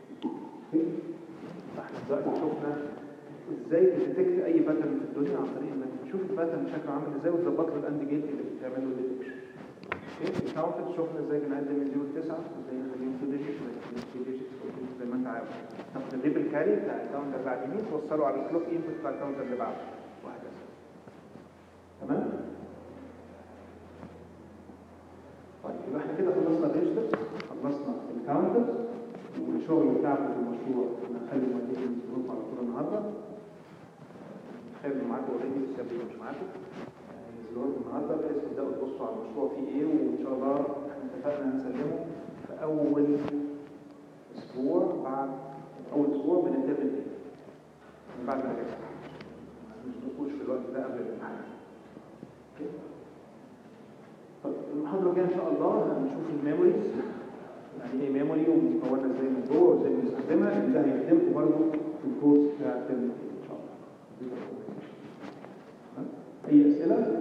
احنا دلوقتي شفنا ازاي تديتكت اي باترن في الدنيا عن طريق انك تشوف الباترن شكله عامل ازاي وتظبط له الاند جيت اللي بتعمل له ديتكشن اوكي الكاونتر شفنا ازاي بنقدم من 0 ل 9 ازاي نخليهم 2 ديجيت ونخليهم 3 ديجيت زي ما انت عاوز تاخد الريبل كاري بتاع الكاونتر اللي على اليمين توصله على الكلوك انبوت بتاع الكاونتر اللي بعده وهكذا تمام طيب يبقى احنا كده خلصنا الريجستر خلصنا الكاونتر والشغل بتاعكم في المشروع هنخلي المعيدين ينزلوكم على طول النهارده خير معاكم اوريدي بس يبدو مش معاكم ينزلوا النهارده بحيث تبداوا تبصوا على المشروع فيه ايه وان شاء الله احنا اتفقنا هنسلمه في اول اسبوع بعد اول اسبوع من الترم الثاني من بعد الاجازه ده قبل الامتحان أوكي؟ طيب المحاضرة الجاية إن شاء الله هنشوف الميموريز يعني إيه ميموري ومكونة إزاي من جوه وإزاي بنستخدمها اللي ده هيخدمكم برضه في الكورس بتاع الترم التاني إن شاء الله. أي أسئلة؟